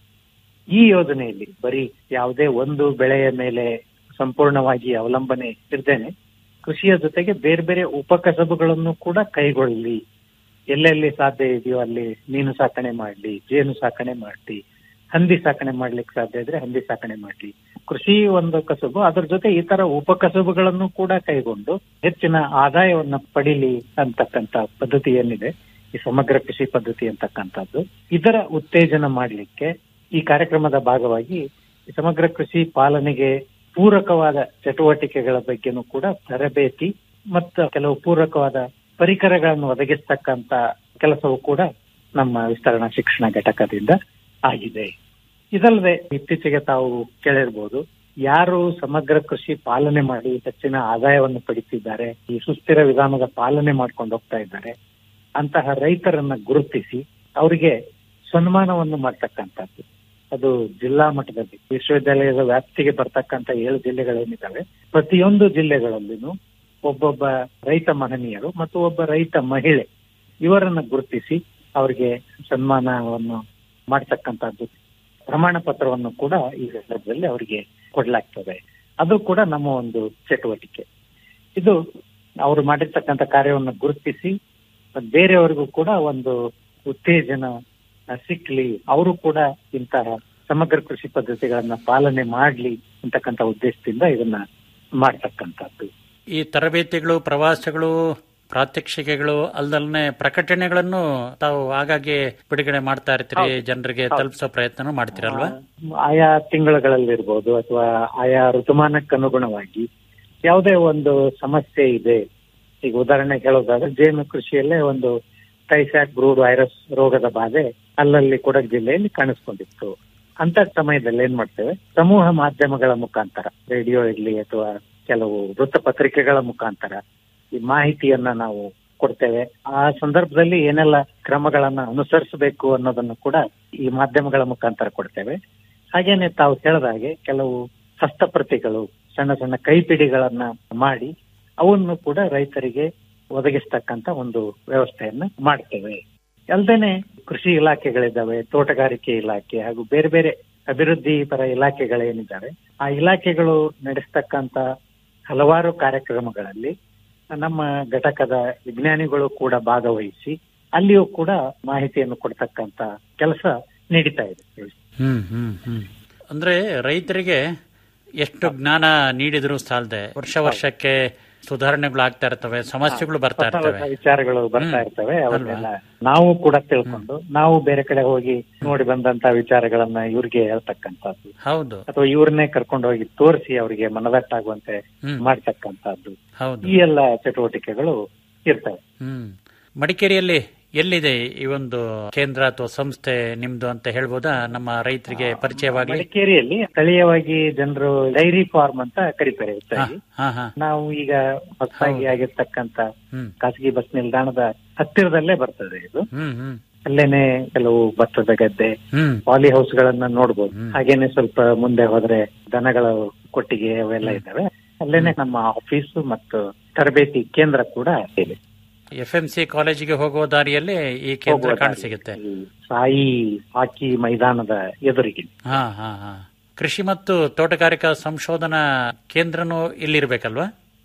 ಈ ಯೋಜನೆಯಲ್ಲಿ ಬರೀ ಯಾವುದೇ ಒಂದು ಬೆಳೆಯ ಮೇಲೆ ಸಂಪೂರ್ಣವಾಗಿ ಅವಲಂಬನೆ ಇರ್ದೇನೆ ಕೃಷಿಯ ಜೊತೆಗೆ ಬೇರೆ ಬೇರೆ ಉಪಕಸಬುಗಳನ್ನು ಕೂಡ ಕೈಗೊಳ್ಳಿ ಎಲ್ಲೆಲ್ಲಿ ಸಾಧ್ಯ ಇದೆಯೋ ಅಲ್ಲಿ ಮೀನು ಸಾಕಣೆ ಮಾಡ್ಲಿ ಜೇನು ಸಾಕಣೆ ಮಾಡ್ಲಿ ಹಂದಿ ಸಾಕಣೆ ಮಾಡ್ಲಿಕ್ಕೆ ಸಾಧ್ಯ ಇದ್ರೆ ಹಂದಿ ಸಾಕಣೆ ಮಾಡ್ಲಿ ಕೃಷಿ ಒಂದು ಕಸುಬು ಅದರ ಜೊತೆ ಈ ತರ ಉಪಕಸಬುಗಳನ್ನು ಕೂಡ ಕೈಗೊಂಡು ಹೆಚ್ಚಿನ ಆದಾಯವನ್ನ ಪಡೀಲಿ ಅಂತಕ್ಕಂತ ಪದ್ಧತಿ ಏನಿದೆ ಈ ಸಮಗ್ರ ಕೃಷಿ ಪದ್ಧತಿ ಅಂತಕ್ಕಂಥದ್ದು ಇದರ ಉತ್ತೇಜನ ಮಾಡಲಿಕ್ಕೆ ಈ ಕಾರ್ಯಕ್ರಮದ ಭಾಗವಾಗಿ ಈ ಸಮಗ್ರ ಕೃಷಿ ಪಾಲನೆಗೆ ಪೂರಕವಾದ ಚಟುವಟಿಕೆಗಳ ಬಗ್ಗೆನೂ ಕೂಡ ತರಬೇತಿ ಮತ್ತು ಕೆಲವು ಪೂರಕವಾದ ಪರಿಕರಗಳನ್ನು ಒದಗಿಸ್ತಕ್ಕಂತ ಕೆಲಸವು ಕೂಡ ನಮ್ಮ ವಿಸ್ತರಣಾ ಶಿಕ್ಷಣ ಘಟಕದಿಂದ ಆಗಿದೆ ಇದಲ್ಲದೆ ಇತ್ತೀಚೆಗೆ ತಾವು ಕೇಳಿರ್ಬೋದು ಯಾರು ಸಮಗ್ರ ಕೃಷಿ ಪಾಲನೆ ಮಾಡಿ ಹೆಚ್ಚಿನ ಆದಾಯವನ್ನು ಪಡಿತಿದ್ದಾರೆ ಈ ಸುಸ್ಥಿರ ವಿಧಾನದ ಪಾಲನೆ ಮಾಡ್ಕೊಂಡು ಹೋಗ್ತಾ ಇದ್ದಾರೆ ಅಂತಹ ರೈತರನ್ನ ಗುರುತಿಸಿ ಅವರಿಗೆ ಸನ್ಮಾನವನ್ನು ಮಾಡ್ತಕ್ಕಂಥದ್ದು ಅದು ಜಿಲ್ಲಾ ಮಟ್ಟದಲ್ಲಿ ವಿಶ್ವವಿದ್ಯಾಲಯದ ವ್ಯಾಪ್ತಿಗೆ ಬರ್ತಕ್ಕಂತ ಏಳು ಜಿಲ್ಲೆಗಳೇನಿದ್ದಾವೆ ಪ್ರತಿಯೊಂದು ಜಿಲ್ಲೆಗಳಲ್ಲಿನೂ ಒಬ್ಬೊಬ್ಬ ರೈತ ಮಹನೀಯರು ಮತ್ತು ಒಬ್ಬ ರೈತ ಮಹಿಳೆ ಇವರನ್ನ ಗುರುತಿಸಿ ಅವರಿಗೆ ಸನ್ಮಾನವನ್ನು ಮಾಡ್ತಕ್ಕಂಥದ್ದು ಪ್ರಮಾಣ ಪತ್ರವನ್ನು ಕೂಡ ಈ ಸಂದರ್ಭದಲ್ಲಿ ಅವರಿಗೆ ಕೊಡ್ಲಾಗ್ತದೆ ಅದು ಕೂಡ ನಮ್ಮ ಒಂದು ಚಟುವಟಿಕೆ ಇದು ಅವರು ಮಾಡಿರ್ತಕ್ಕಂಥ ಕಾರ್ಯವನ್ನು ಗುರುತಿಸಿ ಬೇರೆಯವರಿಗೂ ಕೂಡ ಒಂದು ಉತ್ತೇಜನ ಸಿಕ್ಲಿ ಅವರು ಕೂಡ ಇಂತಹ ಸಮಗ್ರ ಕೃಷಿ ಪದ್ಧತಿಗಳನ್ನ ಪಾಲನೆ ಮಾಡ್ಲಿ ಅಂತಕ್ಕಂಥ ಉದ್ದೇಶದಿಂದ ಇದನ್ನ ಮಾಡ್ತಕ್ಕಂಥದ್ದು ಈ ತರಬೇತಿಗಳು ಪ್ರವಾಸಗಳು ಪ್ರಾತ್ಯಕ್ಷಿಕೆಗಳು ಅಲ್ದಲ್ನೆ ಪ್ರಕಟಣೆಗಳನ್ನು ತಾವು ಆಗಾಗ್ಗೆ ಬಿಡುಗಡೆ ಮಾಡ್ತಾ ಇರ್ತೀರಿ ಜನರಿಗೆ ತಲುಪಿಸೋ ಪ್ರಯತ್ನ ಮಾಡ್ತೀರಲ್ವಾ ಆಯಾ ತಿಂಗಳುಗಳಲ್ಲಿರ್ಬೋದು ಅಥವಾ ಆಯಾ ಋತುಮಾನಕ್ಕೆ ಅನುಗುಣವಾಗಿ ಯಾವುದೇ ಒಂದು ಸಮಸ್ಯೆ ಇದೆ ಈಗ ಉದಾಹರಣೆ ಹೇಳೋದಾದ್ರೆ ಜೇನು ಕೃಷಿಯಲ್ಲೇ ಒಂದು ಟೈಫಾಯ್ಡ್ ಬ್ರೂಡ್ ವೈರಸ್ ರೋಗದ ಬಾಧೆ ಅಲ್ಲಲ್ಲಿ ಕೊಡಗು ಜಿಲ್ಲೆಯಲ್ಲಿ ಕಾಣಿಸ್ಕೊಂಡಿತ್ತು ಅಂತ ಸಮಯದಲ್ಲಿ ಏನ್ ಮಾಡ್ತೇವೆ ಸಮೂಹ ಮಾಧ್ಯಮಗಳ ಮುಖಾಂತರ ರೇಡಿಯೋ ಇರ್ಲಿ ಅಥವಾ ಕೆಲವು ವೃತ್ತಪತ್ರಿಕೆಗಳ ಮುಖಾಂತರ ಈ ಮಾಹಿತಿಯನ್ನ ನಾವು ಕೊಡ್ತೇವೆ ಆ ಸಂದರ್ಭದಲ್ಲಿ ಏನೆಲ್ಲ ಕ್ರಮಗಳನ್ನ ಅನುಸರಿಸಬೇಕು ಅನ್ನೋದನ್ನು ಕೂಡ ಈ ಮಾಧ್ಯಮಗಳ ಮುಖಾಂತರ ಕೊಡ್ತೇವೆ ಹಾಗೇನೆ ತಾವು ಹೇಳಿದ ಹಾಗೆ ಕೆಲವು ಹಸ್ತಪ್ರತಿಗಳು ಸಣ್ಣ ಸಣ್ಣ ಕೈಪಿಡಿಗಳನ್ನ ಮಾಡಿ ಅವನ್ನು ಕೂಡ ರೈತರಿಗೆ ಒದಗಿಸ್ತಕ್ಕಂತ ಒಂದು ವ್ಯವಸ್ಥೆಯನ್ನ ಮಾಡ್ತೇವೆ ಅಲ್ದೇನೆ ಕೃಷಿ ಇಲಾಖೆಗಳಿದ್ದಾವೆ ತೋಟಗಾರಿಕೆ ಇಲಾಖೆ ಹಾಗೂ ಬೇರೆ ಬೇರೆ ಅಭಿವೃದ್ಧಿ ಪರ ಇಲಾಖೆಗಳೇನಿದ್ದಾವೆ ಆ ಇಲಾಖೆಗಳು ನಡೆಸ್ತಕ್ಕಂತ ಹಲವಾರು ಕಾರ್ಯಕ್ರಮಗಳಲ್ಲಿ ನಮ್ಮ ಘಟಕದ ವಿಜ್ಞಾನಿಗಳು ಕೂಡ ಭಾಗವಹಿಸಿ ಅಲ್ಲಿಯೂ ಕೂಡ ಮಾಹಿತಿಯನ್ನು ಕೊಡ್ತಕ್ಕಂತ ಕೆಲಸ ನಡೀತಾ ಇದೆ ಹ್ಮ್ ಹ್ಮ್ ಹ್ಮ್ ಅಂದ್ರೆ ರೈತರಿಗೆ ಎಷ್ಟು ಜ್ಞಾನ ನೀಡಿದ್ರು ಸಾಲದೆ ವರ್ಷ ವರ್ಷಕ್ಕೆ ಸುಧಾರಣೆಗಳು ಆಗ್ತಾ ಇರ್ತವೆ ಸಮಸ್ಯೆಗಳು ಬರ್ತಾ ಹೊಸ ಇರ್ತವೆ ಹೊಸ ವಿಚಾರಗಳು ಬರ್ತಾ ಹ್ಮ್. ಇರ್ತವೆ ಅವನ್ನೆಲ್ಲ ನಾವು ಕೂಡ ತಿಳ್ಕೊಂಡು ನಾವು ಬೇರೆ ಕಡೆ ಹೋಗಿ ನೋಡಿ ಬಂದಂತ ವಿಚಾರಗಳನ್ನ ಇವ್ರಿಗೆ ಹೇಳ್ತಕ್ಕಂಥದ್ದು ಹೌದು ಅಥವಾ ಇವ್ರನ್ನೇ ಕರ್ಕೊಂಡು ಹೋಗಿ ತೋರಿಸಿ ಅವರಿಗೆ ಮನದಟ್ಟಾಗುವಂತೆ ಹ್ಮ್. ಮಾಡ್ತಕ್ಕಂಥದ್ದು ಹೌದು ಈ ಎಲ್ಲ ಚಟುವಟಿಕೆಗಳು ಇರ್ತವೆ ಹ್ಮ್ ಮಡಿಕೇರಿಯಲ್ಲಿ ಎಲ್ಲಿದೆ ಈ ಒಂದು ಕೇಂದ್ರ ಅಥವಾ ಸಂಸ್ಥೆ ನಿಮ್ದು ಅಂತ ಹೇಳ್ಬೋದಾ ನಮ್ಮ ರೈತರಿಗೆ ಪರಿಚಯವಾಗ್ಲಿ ಮಡಿಕೇರಿಯಲ್ಲಿ ಸ್ಥಳೀಯವಾಗಿ ಜನರು ಡೈರಿ ಫಾರ್ಮ್ ಅಂತ ಕರೀತಾರೆ ಹಾ ಹೆಚ್ಚಾಗಿ ಹಾ ಹಾ ನಾವು ಈಗ ಹೊಸದಾಗಿ ಹೌದು. ಆಗಿರ್ತಕ್ಕಂತ ಹ್ಮ್ ಖಾಸಗಿ ಬಸ್ ನಿಲ್ದಾಣದ ಹತ್ತಿರದಲ್ಲೇ ಬರ್ತದೆ ಇದು ಹ್ಮ್ ಹ್ಮ್ ಅಲ್ಲೇನೆ ಕೆಲವು ಭತ್ತದ ಗದ್ದೆ ಹ್ಮ್ ಪಾಲಿ ಹೌಸ್ ಗಳನ್ನ ನೋಡ್ಬೋದು ಹ್ಮ್. ಹಾಗೇನೆ ಸ್ವಲ್ಪ ಮುಂದೆ ಹೋದ್ರೆ ದನಗಳ ಕೊಟ್ಟಿಗೆ ಅವೆಲ್ಲ ಇದ್ದಾವೆ ಅಲ್ಲೇನೆ ನಮ್ಮ ಆಫೀಸು ಮತ್ತು ತರಬೇತಿ ಕೇಂದ್ರ ಕೂಡ ಇದೆ ಎಫ್ ಎಂ ಸಿ ಕಾಲೇಜಿಗೆ ಹೋಗುವ ದಾರಿಯಲ್ಲಿ ಈ ಕೇಂದ್ರ ಹೋಗುವ ಕಾಣ ದಾರಿ. ಸಿಗುತ್ತೆ ಈ ಸಾಯಿ ಹಾಕಿ ಮೈದಾನದ ಎದುರಿಗೆ ಹಾ ಹಾ ಹಾ ಕೃಷಿ ಮತ್ತು ತೋಟಗಾರಿಕಾ ಸಂಶೋಧನಾ ಕೇಂದ್ರನು ಇಲ್ಲಿರ್ಬೇಕಲ್ವಾ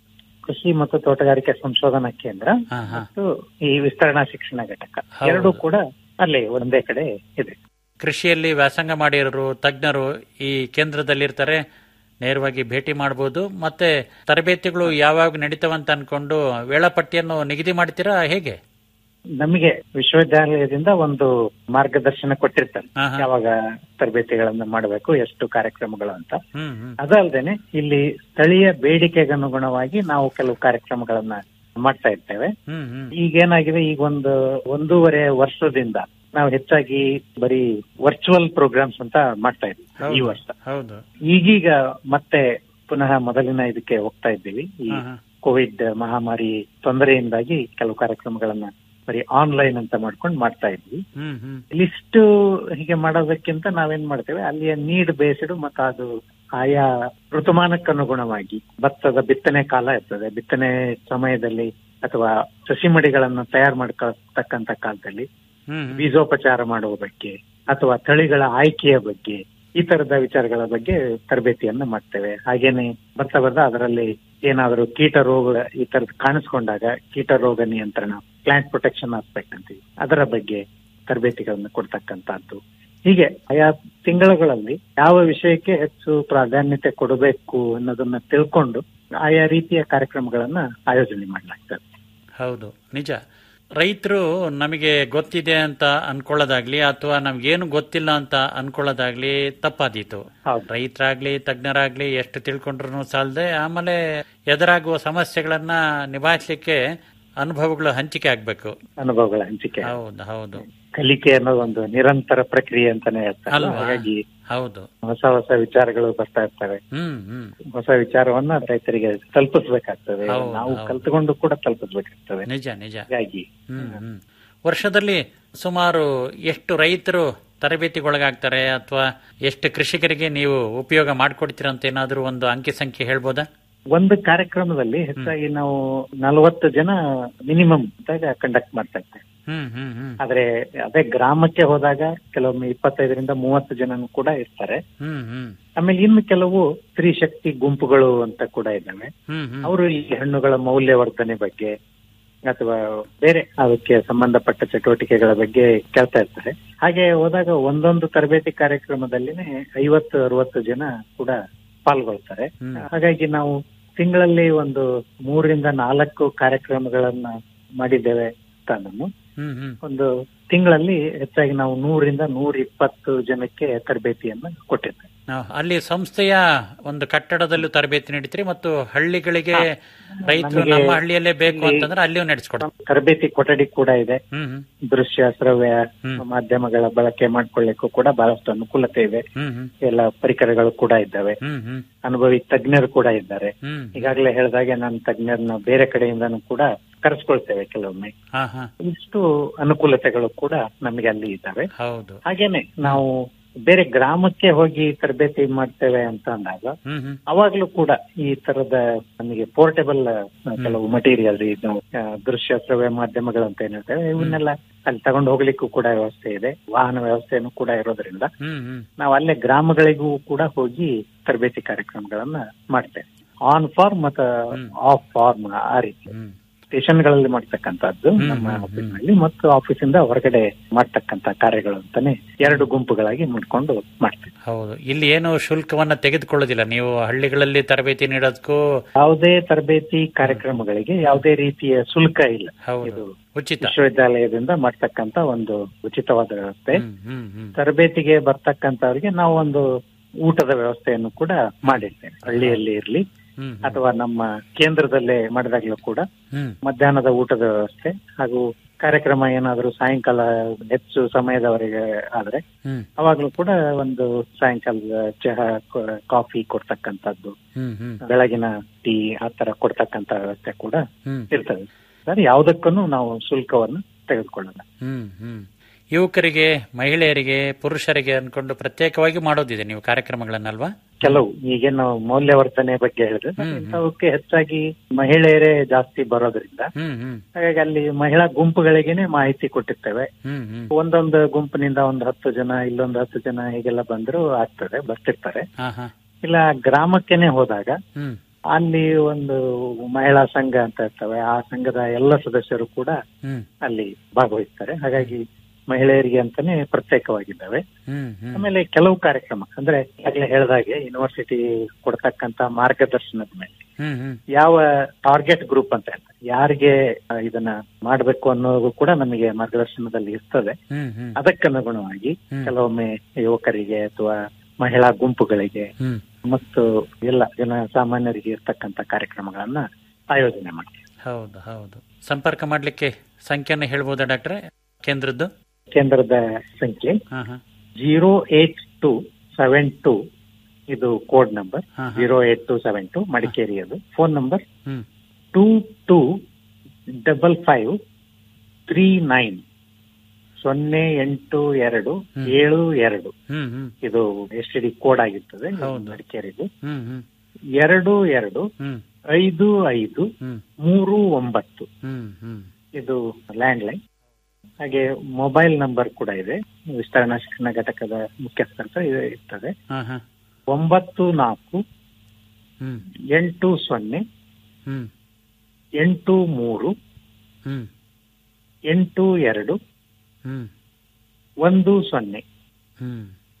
ಕೃಷಿ ಮತ್ತು ತೋಟಗಾರಿಕೆ ಸಂಶೋಧನಾ ಕೇಂದ್ರ ಹಾ ಹಾ ಮತ್ತು ಈ ವಿಸ್ತರಣಾ ಶಿಕ್ಷಣ ಘಟಕ ಹೌದು. ಎರಡೂ ಕೂಡ ಅಲ್ಲಿ ಒಂದೇ ಕಡೆ ಇದೆ ಕೃಷಿಯಲ್ಲಿ ವ್ಯಾಸಂಗ ಮಾಡಿರೋರು ತಜ್ಞರು ಈ ಕೇಂದ್ರದಲ್ಲಿರ್ತಾರೆ ನೇರವಾಗಿ ಭೇಟಿ ಮಾಡಬಹುದು ಮತ್ತೆ ತರಬೇತಿಗಳು ಯಾವಾಗ ನಡೀತವಂತ ಅನ್ಕೊಂಡು ವೇಳಾಪಟ್ಟಿಯನ್ನು ನಿಗದಿ ಮಾಡ್ತೀರಾ ಹೇಗೆ ನಮಗೆ ವಿಶ್ವವಿದ್ಯಾಲಯದಿಂದ ಒಂದು ಮಾರ್ಗದರ್ಶನ ಕೊಟ್ಟಿರ್ತಾರೆ ಹಾ, ಹಾ. ಯಾವಾಗ ತರಬೇತಿಗಳನ್ನ ಮಾಡಬೇಕು ಎಷ್ಟು ಕಾರ್ಯಕ್ರಮಗಳು ಅಂತ ಹ್ಮ್ ಹ್ಮ್ ಅದಲ್ದೇನೆ ಇಲ್ಲಿ ಸ್ಥಳೀಯ ಬೇಡಿಕೆಗನುಗುಣವಾಗಿ ನಾವು ಕೆಲವು ಕಾರ್ಯಕ್ರಮಗಳನ್ನ ಮಾಡ್ತಾ ಇರ್ತೇವೆ ಹ್ಮ್ ಹ್ಮ್ ಈಗೇನಾಗಿದೆ ಈಗ ಒಂದು ಒಂದೂವರೆ ವರ್ಷದಿಂದ ನಾವು ಹೆಚ್ಚಾಗಿ ಬರೀ ವರ್ಚುವಲ್ ಪ್ರೋಗ್ರಾಮ್ಸ್ ಅಂತ ಮಾಡ್ತಾ ಇದ್ವಿ ಈ ಹೌದು ವರ್ಷ ಹೌದು ಈಗೀಗ ಮತ್ತೆ ಪುನಃ ಮೊದಲಿನ ಇದಕ್ಕೆ ಹೋಗ್ತಾ ಇದ್ದೀವಿ ಈ ಹಾ, ಹಾ. ಕೋವಿಡ್ ಮಹಾಮಾರಿ ತೊಂದರೆಯಿಂದಾಗಿ ಕೆಲವು ಕಾರ್ಯಕ್ರಮಗಳನ್ನ ಬರೀ ಆನ್ಲೈನ್ ಅಂತ ಮಾಡ್ಕೊಂಡು ಮಾಡ್ತಾ ಇದ್ವಿ ಹ್ಮ್ ಹ್ಮ್ ಲಿಸ್ಟ್ ಹೀಗೆ ಮಾಡೋದಕ್ಕಿಂತ ನಾವೇನ್ ಮಾಡ್ತೇವೆ ಅಲ್ಲಿಯ ನೀಡ್ ಬೇಸ್ಡ್ ಮತ್ತು ಅದು ಆಯಾ ಋತುಮಾನಕ್ಕೆ ಅನುಗುಣವಾಗಿ ಭತ್ತದ ಬಿತ್ತನೆ ಕಾಲ ಇರ್ತದೆ ಬಿತ್ತನೆ ಸಮಯದಲ್ಲಿ ಅಥವಾ ಸಸಿ ಮಡಿಗಳನ್ನು ತಯಾರು ಮಾಡ್ಕೊಳ್ತಕ್ಕಂತ ಕಾಲದಲ್ಲಿ ಹ್ಮ್ ಹ್ಮ್. ಬೀಜೋಪಚಾರ ಮಾಡುವ ಬಗ್ಗೆ ಅಥವಾ ತಳಿಗಳ ಆಯ್ಕೆಯ ಬಗ್ಗೆ ಈ ತರದ ವಿಚಾರಗಳ ಬಗ್ಗೆ ತರಬೇತಿಯನ್ನ ಮಾಡ್ತೇವೆ ಹಾಗೇನೆ ಬರ್ತಾ ಬರ್ತಾ ಅದರಲ್ಲಿ ಏನಾದರೂ ಕೀಟ ರೋಗ ಈ ತರದ್ ಕಾಣಿಸ್ಕೊಂಡಾಗ ಕೀಟ ರೋಗ ನಿಯಂತ್ರಣ ಪ್ಲಾಂಟ್ ಪ್ರೊಟೆಕ್ಷನ್ ಆಸ್ಪೆಕ್ಟ್ ಅಂತೀವಿ ಅದರ ಬಗ್ಗೆ ತರಬೇತಿಗಳನ್ನು ಕೊಡ್ತಕ್ಕಂತಹದ್ದು ಹೀಗೆ ಆಯಾ ತಿಂಗಳುಗಳಲ್ಲಿ ಯಾವ ವಿಷಯಕ್ಕೆ ಹೆಚ್ಚು ಪ್ರಾಧಾನ್ಯತೆ ಕೊಡಬೇಕು ಅನ್ನೋದನ್ನ ತಿಳ್ಕೊಂಡು ಆಯಾ ರೀತಿಯ ಕಾರ್ಯಕ್ರಮಗಳನ್ನ ಆಯೋಜನೆ ಮಾಡಲಾಗ್ತದೆ ಹೌದು ನಿಜ ರೈತರು ನಮಗೆ ಗೊತ್ತಿದೆ ಅಂತ ಅನ್ಕೊಳ್ಳೋದಾಗ್ಲಿ ಅಥವಾ ನಮ್ಗೇನು ಗೊತ್ತಿಲ್ಲ ಅಂತ ಅನ್ಕೊಳ್ಳೋದಾಗ್ಲಿ ತಪ್ಪಾದೀತು ಹೌದು ರೈತರಾಗ್ಲಿ ತಜ್ಞರಾಗ್ಲಿ ಎಷ್ಟು ತಿಳ್ಕೊಂಡ್ರು ಸಾಲದೆ ಆಮೇಲೆ ಎದುರಾಗುವ ಸಮಸ್ಯೆಗಳನ್ನ ನಿಭಾಯಿಸ್ಲಿಕ್ಕೆ ಅನುಭವಗಳು ಹಂಚಿಕೆ ಆಗ್ಬೇಕು ಅನುಭವಗಳ ಹಂಚಿಕೆ ಹೌದು ಹೌದು ಕಲಿಕೆ ಅನ್ನೋದು ಒಂದು ನಿರಂತರ ಪ್ರಕ್ರಿಯೆ ಅಂತಾನೆ ಹೇಳ್ತಾರೆ ಅಲ್ವಾ? ಹಾಗಾಗಿ ಹೌದು ಹೊಸ ಹೊಸ ವಿಚಾರಗಳು ಬರ್ತಾ ಇರ್ತವೆ ಹ್ಮ್ ಹ್ಮ್ ಹೊಸ ವಿಚಾರವನ್ನ ರೈತರಿಗೆ ತಲುಪಿಸ್ಬೇಕಾಗ್ತದೆ ಹೌದು, ನಾವು ಹೌದು. ಕಲ್ತುಕೊಂಡು ಕೂಡ ತಲುಪಿಸ್ಬೇಕಾಗ್ತದೆ ನಿಜ ನಿಜ ಹಾಗಾಗಿ ಹ್ಮ್ ಹ್ಮ್ ವರ್ಷದಲ್ಲಿ ಸುಮಾರು ಎಷ್ಟು ರೈತರು ತರಬೇತಿಗೊಳಗಾಗ್ತಾರೆ ಅಥವಾ ಎಷ್ಟು ಕೃಷಿಕರಿಗೆ ನೀವು ಉಪಯೋಗ ಮಾಡ್ಕೊಡ್ತೀರಾ ಅಂತ ಏನಾದರೂ ಒಂದು ಅಂಕಿ ಸಂಖ್ಯೆ ಹೇಳ್ಬೋದಾ ಒಂದು ಕಾರ್ಯಕ್ರಮದಲ್ಲಿ ಹೆಚ್ಚಾಗಿ ನಾವು ನಲವತ್ತು ಜನ ಮಿನಿಮಮ್ ಅಂತಾಗ ಕಂಡಕ್ಟ್ ಮಾಡ್ತಾ ಇರ್ತೇವೆ ಹ್ಮ್ ಹ್ಮ್ ಹ್ಮ್ ಆದ್ರೆ ಅದೇ ಗ್ರಾಮಕ್ಕೆ ಹೋದಾಗ ಕೆಲವೊಮ್ಮೆ ಇಪ್ಪತ್ತೈದರಿಂದ ಮೂವತ್ತು ಜನನು ಕೂಡ ಇರ್ತಾರೆ ಹ್ಮ್ ಹ್ಮ್ ಆಮೇಲೆ ಇನ್ನು ಕೆಲವು ಸ್ತ್ರೀ ಶಕ್ತಿ ಗುಂಪುಗಳು ಅಂತ ಕೂಡ ಇದ್ದಾವೆ ಹ್ಮ್ ಹ್ಮ್ ಅವರು ಈ ಹಣ್ಣುಗಳ ಮೌಲ್ಯವರ್ಧನೆ ಬಗ್ಗೆ ಅಥವಾ ಬೇರೆ ಅದಕ್ಕೆ ಸಂಬಂಧಪಟ್ಟ ಚಟುವಟಿಕೆಗಳ ಬಗ್ಗೆ ಕೇಳ್ತಾ ಇರ್ತಾರೆ ಹಾಗೆ ಹೋದಾಗ ಒಂದೊಂದು ತರಬೇತಿ ಕಾರ್ಯಕ್ರಮದಲ್ಲಿನೇ ಐವತ್ತು ಅರವತ್ತು ಜನ ಕೂಡ ಪಾಲ್ಗೊಳ್ತಾರೆ ಹ್ಮ್. ಹಾಗಾಗಿ ನಾವು ತಿಂಗಳಲ್ಲಿ ಒಂದು ಮೂರರಿಂದ ನಾಲ್ಕು ಕಾರ್ಯಕ್ರಮಗಳನ್ನ ಮಾಡಿದ್ದೇವೆ ಅಂತ ನಾನು ಹ್ಮ್ ಹ್ಮ್ ಒಂದು ತಿಂಗಳಲ್ಲಿ ಹೆಚ್ಚಾಗಿ ನಾವು ನೂರಿಂದ ನೂರ ಇಪ್ಪತ್ತು ಜನಕ್ಕೆ ತರಬೇತಿಯನ್ನ ಕೊಟ್ಟಿದ್ದೇವೆ ಆ, ಅಲ್ಲಿ ಸಂಸ್ಥೆಯ ಒಂದು ಕಟ್ಟಡದಲ್ಲೂ ತರಬೇತಿ ನೀಡ್ತೀರಿ ಮತ್ತು ಹಳ್ಳಿಗಳಿಗೆ ರೈತರು ನಮಗೆ ನಮ್ಮ ಹಳ್ಳಿಯಲ್ಲೇ ಬೇಕು ಇಲ್ಲಿ- ಅಂತಂದ್ರೆ ಅಲ್ಲಿಯೂ ನಡೆಸ್ಕೊಡ್ತಾರೆ ತರಬೇತಿ ಕೊಠಡಿ ಕೂಡ ಇದೆ ಹ್ಮ್ ಹ್ಮ್ ದೃಶ್ಯ ಶ್ರವ್ಯ ಹ್ಮ್. ಮಾಧ್ಯಮಗಳ ಬಳಕೆ ಮಾಡ್ಕೊಳ್ಳಿಕ್ಕೂ ಕೂಡ ಬಹಳಷ್ಟು ಅನುಕೂಲತೆ ಇದೆ ಹ್ಮ್ ಹ್ಮ್ ಎಲ್ಲ ಪರಿಕರಗಳು ಕೂಡ ಇದ್ದಾವೆ ಹ್ಮ್ ಹ್ಮ್ ಅನುಭವಿ ತಜ್ಞರು ಕೂಡ ಇದ್ದಾರೆ ಹ್ಮ್ ಈಗಾಗಲೇ ಹೇಳಿದಾಗೆ ನಾನು ತಜ್ಞರನ್ನ ಬೇರೆ ಕಡೆಯಿಂದನೂ ಕೂಡ ಕರೆಸ್ಕೊಳ್ತೇವೆ ಕೆಲವೊಮ್ಮೆ ಹಾ ಹಾ ಇಷ್ಟು ಅನುಕೂಲತೆಗಳು ಕೂಡ ನಮಗೆ ಅಲ್ಲಿ ಇದ್ದಾವೆ ಹೌದು ಹಾಗೇನೆ ನಾವು ಬೇರೆ ಗ್ರಾಮಕ್ಕೆ ಹೋಗಿ ತರಬೇತಿ ಮಾಡ್ತೇವೆ ಅಂತ ಅಂದಾಗ ಹ್ಮ್ ಹ್ಮ್ ಅವಾಗ್ಲೂ ಕೂಡ ಈ ತರದ ನಮಗೆ ಪೋರ್ಟೇಬಲ್ ಕೆಲವು ಮಟೀರಿಯಲ್ ಇದು ಆ, ದೃಶ್ಯ ಶ್ರವ್ಯ ಮಾಧ್ಯಮಗಳು ಅಂತ ಏನ್ ಹೇಳ್ತೇವೆ ಇವನ್ನೆಲ್ಲ ಅಲ್ಲಿ ತಗೊಂಡು ಹೋಗ್ಲಿಕ್ಕೂ ಕೂಡ ವ್ಯವಸ್ಥೆ ಇದೆ ವಾಹನ ವ್ಯವಸ್ಥೆನೂ ಕೂಡ ಇರೋದ್ರಿಂದ ಹ್ಮ್ ಹ್ಮ್ ನಾವು ಅಲ್ಲೇ ಗ್ರಾಮಗಳಿಗೂ ಕೂಡ ಹೋಗಿ ತರಬೇತಿ ಕಾರ್ಯಕ್ರಮಗಳನ್ನ ಮಾಡ್ತೇವೆ ಆನ್ ಫಾರ್ಮ್ ಮತ್ತು ಹ್ಮ್. ಆಫ್ ಫಾರ್ಮ್ ಆ ರೀತಿ ಹ್ಮ್ ಸ್ಟೇಷನ್ಗಳಲ್ಲಿ ಮಾಡ್ತಕ್ಕಂಥದ್ದು ಹ್ಮ್, ನಮ್ಮ ಹ್ಮ್, ಆಫೀಸ್ನಲ್ಲಿ ಮತ್ತು ಆಫೀಸಿಂದ ಹೊರಗಡೆ ಮಾಡ್ತಕ್ಕಂಥ ಕಾರ್ಯಗಳು ಅಂತಾನೆ ಎರಡು ಗುಂಪುಗಳಾಗಿ ಮಾಡ್ಕೊಂಡು ಮಾಡ್ತೇವೆ ಹೌದು ಇಲ್ಲಿ ಏನು ಶುಲ್ಕವನ್ನ ತೆಗೆದುಕೊಳ್ಳೋದಿಲ್ಲ ನೀವು ಹಳ್ಳಿಗಳಲ್ಲಿ ತರಬೇತಿ ನೀಡೋದಕ್ಕೂ ಯಾವುದೇ ತರಬೇತಿ ಕಾರ್ಯಕ್ರಮಗಳಿಗೆ ಯಾವುದೇ ರೀತಿಯ ಶುಲ್ಕ ಇಲ್ಲ ಹೌದು ಇದು ಉಚಿತ ವಿಶ್ವವಿದ್ಯಾಲಯದಿಂದ ಮಾಡ್ತಕ್ಕಂತ ಒಂದು ಉಚಿತವಾದ ವ್ಯವಸ್ಥೆ ಹ್ಮ್ ಹ್ಮ್ ಹ್ಮ್ ತರಬೇತಿಗೆ ಬರ್ತಕ್ಕಂಥವ್ರಿಗೆ ನಾವು ಒಂದು ಊಟದ ವ್ಯವಸ್ಥೆಯನ್ನು ಕೂಡ ಮಾಡಿರ್ತೇವೆ ಹಳ್ಳಿಯಲ್ಲಿ ಇರ್ಲಿ ಹ್ಮ್ ಹ್ಮ್. ಅಥವಾ ನಮ್ಮ ಕೇಂದ್ರದಲ್ಲೇ ಮಾಡಿದಾಗಲೂ ಕೂಡ ಹ್ಮ್ ಮಧ್ಯಾಹ್ನದ ಊಟದ ವ್ಯವಸ್ಥೆ ಹಾಗೂ ಕಾರ್ಯಕ್ರಮ ಏನಾದರೂ ಸಾಯಂಕಾಲ ಹೆಚ್ಚು ಸಮಯದವರೆಗೆ ಆದ್ರೆ ಹ್ಮ್ ಅವಾಗ್ಲೂ ಕೂಡ ಒಂದು ಸಾಯಂಕಾಲದ ಚಹಾ ಕ- ಕಾಫಿ ಕೊಡ್ತಕ್ಕಂಥದ್ದು ಹ್ಮ್ ಹ್ಮ್ ಬೆಳಗಿನ ಟೀ ಆ ತರ ಕೊಡ್ತಕ್ಕಂಥ ವ್ಯವಸ್ಥೆ ಕೂಡ ಹ್ಮ್ ಇರ್ತದೆ ಸರ್ ಯಾವುದಕ್ಕೂ ನಾವು ಶುಲ್ಕವನ್ನು ತೆಗೆದುಕೊಳ್ಳಲ್ಲ ಹ್ಮ್ ಹ್ಮ್ ಯುವಕರಿಗೆ ಮಹಿಳೆಯರಿಗೆ ಪುರುಷರಿಗೆ ಅನ್ಕೊಂಡು ಪ್ರತ್ಯೇಕವಾಗಿ ಮಾಡೋದಿದೆ ನೀವು ಕಾರ್ಯಕ್ರಮಗಳನ್ನಲ್ವಾ ಕೆಲವು ಈಗ ನಾವು ಮೌಲ್ಯವರ್ಧನೆ ಬಗ್ಗೆ ಹೇಳಿದ್ರೆ ಹ್ಮ್, ಹ್ಮ್. ಇಂಥವಕ್ಕೆ ಹೆಚ್ಚಾಗಿ ಮಹಿಳೆಯರೇ ಜಾಸ್ತಿ ಬರೋದ್ರಿಂದ ಹ್ಮ್ ಹ್ಮ್ ಹಾಗಾಗಿ ಅಲ್ಲಿ ಮಹಿಳಾ ಗುಂಪುಗಳಿಗೇನೆ ಮಾಹಿತಿ ಕೊಟ್ಟಿರ್ತೇವೆ ಹ್ಮ್ ಹ್ಮ್ ಒಂದೊಂದು ಗುಂಪಿನಿಂದ ಒಂದು ಹತ್ತು ಜನ ಇಲ್ಲೊಂದು ಹತ್ತು ಜನ ಹೀಗೆಲ್ಲ ಬಂದ್ರು ಆಗ್ತದೆ ಬರ್ತಿರ್ತಾರೆ ಹಾ ಹಾ ಇಲ್ಲ ಗ್ರಾಮಕ್ಕೆನೆ ಹೋದಾಗ ಹ್ಮ್ ಅಲ್ಲಿ ಒಂದು ಮಹಿಳಾ ಸಂಘ ಅಂತ ಇರ್ತವೆ ಆ ಸಂಘದ ಎಲ್ಲ ಸದಸ್ಯರು ಕೂಡ ಹ್ಮ್ ಅಲ್ಲಿ ಭಾಗವಹಿಸ್ತಾರೆ ಹಾಗಾಗಿ ಮಹಿಳೆಯರಿಗೆ ಅಂತಾನೆ ಪ್ರತ್ಯೇಕವಾಗಿದ್ದಾವೆ ಹ್ಮ್ ಹ್ಮ್ ಆಮೇಲೆ ಕೆಲವು ಕಾರ್ಯಕ್ರಮ ಅಂದ್ರೆ ಆಗ್ಲೇ ಹೇಳ್ದಾಗೆ ಯೂನಿವರ್ಸಿಟಿ ಕೊಡ್ತಕ್ಕಂತ ಮಾರ್ಗದರ್ಶನದ ಮೇಲೆ ಹ್ಮ್ ಹ್ಮ್ ಯಾವ ಟಾರ್ಗೆಟ್ ಗ್ರೂಪ್ ಅಂತ ಹೇಳ್ತಾರೆ ಯಾರಿಗೆ ಆ, ಇದನ್ನ ಮಾಡಬೇಕು ಅನ್ನೋದು ಕೂಡ ನಮಗೆ ಮಾರ್ಗದರ್ಶನದಲ್ಲಿ ಇರ್ತದೆ ಹ್ಮ್ ಹ್ಮ್ ಅದಕ್ಕನುಗುಣವಾಗಿ ಹ್ಮ್. ಕೆಲವೊಮ್ಮೆ ಯುವಕರಿಗೆ ಅಥವಾ ಮಹಿಳಾ ಗುಂಪುಗಳಿಗೆ ಹ್ಮ್ ಮತ್ತು ಎಲ್ಲ ಜನ ಸಾಮಾನ್ಯರಿಗೆ ಇರ್ತಕ್ಕಂತ ಕಾರ್ಯಕ್ರಮಗಳನ್ನ ಆಯೋಜನೆ ಮಾಡ್ತೀವಿ ಹೌದು ಹೌದು ಸಂಪರ್ಕ ಮಾಡ್ಲಿಕ್ಕೆ ಸಂಖ್ಯೆನ ಹೇಳ್ಬೋದಾ ಡಾಕ್ಟ್ರೆ ಕೇಂದ್ರದ್ದು ಕೇಂದ್ರದ ಸಂಖ್ಯೆ ಹಾ ಹಾ zero eight two seven two ಇದು ಕೋಡ್ ನಂಬರ್ ಹಾ, ಹಾ. Zero eight two seven two Madikeri ಅದು phone number hmm two two double five three nine ಸೊನ್ನೆ ಎಂಟು ಎರಡು ಹ್ಮ್. ಏಳು ಎರಡು ಹ್ಮ್ ಹ್ಮ್ ಇದು ಎಸ್ ಡಿ ಕೋಡ್ ಆಗಿರ್ತದೆ ಹೌದು. ಮಡಿಕೇರಿದು ಹ್ಮ್ ಹ್ಮ್ ಎರಡು ಎರಡು ಹ್ಮ್ ಐದು ಐದು ಹ್ಮ್ ಮೂರು ಒಂಬತ್ತು ಹ್ಮ್ ಹ್ಮ್ ಇದು ಲ್ಯಾಂಡ್ ಲೈನ್ ಹಾಗೆ ಮೊಬೈಲ್ ನಂಬರ್ ಕೂಡ ಇದೆ ವಿಸ್ತರಣಾ ಶಿಕ್ಷಣ ಘಟಕದ ಮುಖ್ಯಸ್ಥರ ಇದು ಇರ್ತದೆ ಹಾ ಹಾ ಒಂಬತ್ತು ನಾಲ್ಕು ಹ್ಮ್ ಎಂಟು ಸೊನ್ನೆ ಹ್ಮ್ ಎಂಟು ಮೂರು ಹ್ಮ್ ಎಂಟು ಎರಡು ಹ್ಮ್ ಒಂದು ಸೊನ್ನೆ hmm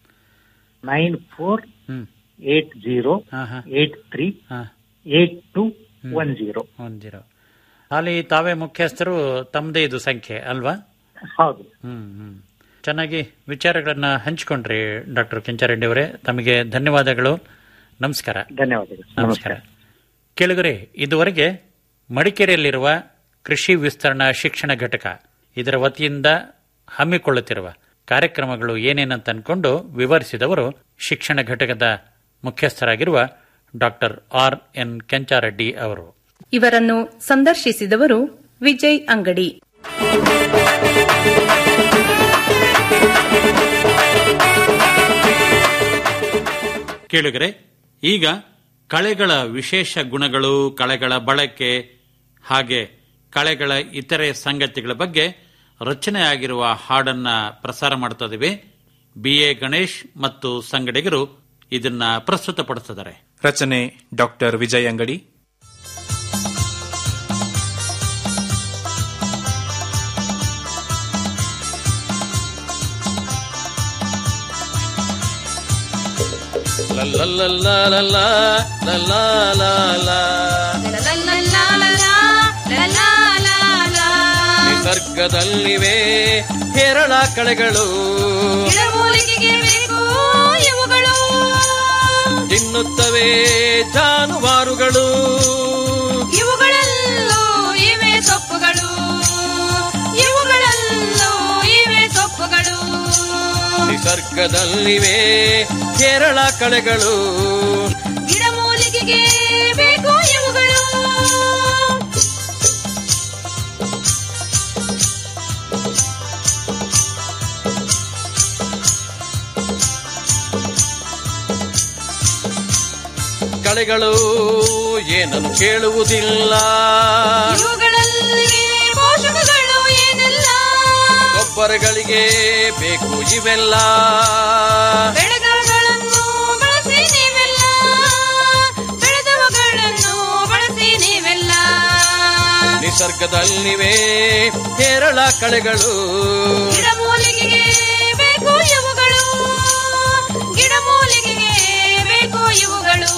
nine four hmm eight zero ಹಾ ಹಾ ಏಟ್ ತ್ರೀ ಹಾ ಏಟ್ ಟು ಒನ್ ಜೀರೋ ಒಂದಿರೋ ಅಲ್ಲಿ ತಾವೇ ಮುಖ್ಯಸ್ಥರು ತಮ್ಮದೇ ಇದು ಸಂಖ್ಯೆ ಅಲ್ವಾ ಹೌದು ಹ್ಮ್ ಹ್ಮ್ ಚೆನ್ನಾಗಿ ವಿಚಾರಗಳನ್ನ ಹಂಚಿಕೊಂಡ್ರಿ ಡಾಕ್ಟರ್ ಕೆಂಚಾರೆಡ್ಡಿ ಅವರೇ ತಮಗೆ ಧನ್ಯವಾದಗಳು ನಮಸ್ಕಾರ ಧನ್ಯವಾದಗಳು ನಮಸ್ಕಾರ ಕೇಳಿಗರೆ ಇದುವರೆಗೆ ಮಡಿಕೇರಿಯಲ್ಲಿರುವ ಕೃಷಿ ವಿಸ್ತರಣಾ ಶಿಕ್ಷಣ ಘಟಕ ಇದರ ವತಿಯಿಂದ ಹಮ್ಮಿಕೊಳ್ಳುತ್ತಿರುವ ಕಾರ್ಯಕ್ರಮಗಳು ಏನೇನಂತ ಅನ್ಕೊಂಡು ವಿವರಿಸಿದವರು ಶಿಕ್ಷಣ ಘಟಕದ ಮುಖ್ಯಸ್ಥರಾಗಿರುವ ಡಾಕ್ಟರ್ ಆರ್ ಎನ್ ಕೆಂಚಾರೆಡ್ಡಿ ಅವರು ಇವರನ್ನು ಸಂದರ್ಶಿಸಿದವರು ವಿಜಯ್ ಅಂಗಡಿ ಕೇಳಿಗರೆ ಈಗ ಕಳೆಗಳ ವಿಶೇಷ ಗುಣಗಳು ಕಳೆಗಳ ಬಳಕೆ ಹಾಗೆ ಕಳೆಗಳ ಇತರೆ ಸಂಗತಿಗಳ ಬಗ್ಗೆ ರಚನೆಯಾಗಿರುವ ಹಾಡನ್ನ ಪ್ರಸಾರ ಮಾಡ್ತಾ ಇದ್ದೀವಿ ಬಿ ಎ ಗಣೇಶ್ ಮತ್ತು ಸಂಗಡಿಗರು ಇದನ್ನ ಪ್ರಸ್ತುತಪಡಿಸಿದ್ದಾರೆ ರಚನೆ ಡಾಕ್ಟರ್ ವಿಜಯ್ ಅಂಗಡಿ ನಿಸರ್ಗದಲ್ಲಿವೆ ಹೇರಳ ಕಳೆಗಳು ಇವುಗಳು ತಿನ್ನುತ್ತವೆ ಜಾನುವಾರುಗಳು ಇವುಗಳಲ್ಲೂ ಇವೆ ಸೊಪ್ಪುಗಳು ಇವುಗಳಲ್ಲೂ ಇವೆ ಸೊಪ್ಪುಗಳು ನಿಸರ್ಗದಲ್ಲಿವೆ ಹೇರಳ ಕಳೆಗಳು ಗಿಡಮೂಲಿಕೆಗೆ ಬೇಕು ಇವುಗಳು ಕಳೆಗಳು ಏನನ್ನು ಕೇಳುವುದಿಲ್ಲ ಇವುಗಳಲ್ಲಿ ಪೋಷಕಗಳು ಏನೆಲ್ಲ ಗೊಬ್ಬರಗಳಿಗೆ ಬೇಕು ಇವೆಲ್ಲ ಬೆಳೆದವುಗಳನ್ನು ಬಳಸಿ ನೀವೆಲ್ಲ ಬೆಳೆದವುಗಳನ್ನು ಬಳಸಿ ನೀವೆಲ್ಲ ನಿಸರ್ಗದಲ್ಲಿವೆ ಹೇರಳ ಕಳೆಗಳು ಗಿಡಮೂಲಿಕೆಗೆ ಬೇಕು ಇವುಗಳು ಗಿಡಮೂಲಿಕೆಗೆ ಬೇಕು ಇವುಗಳು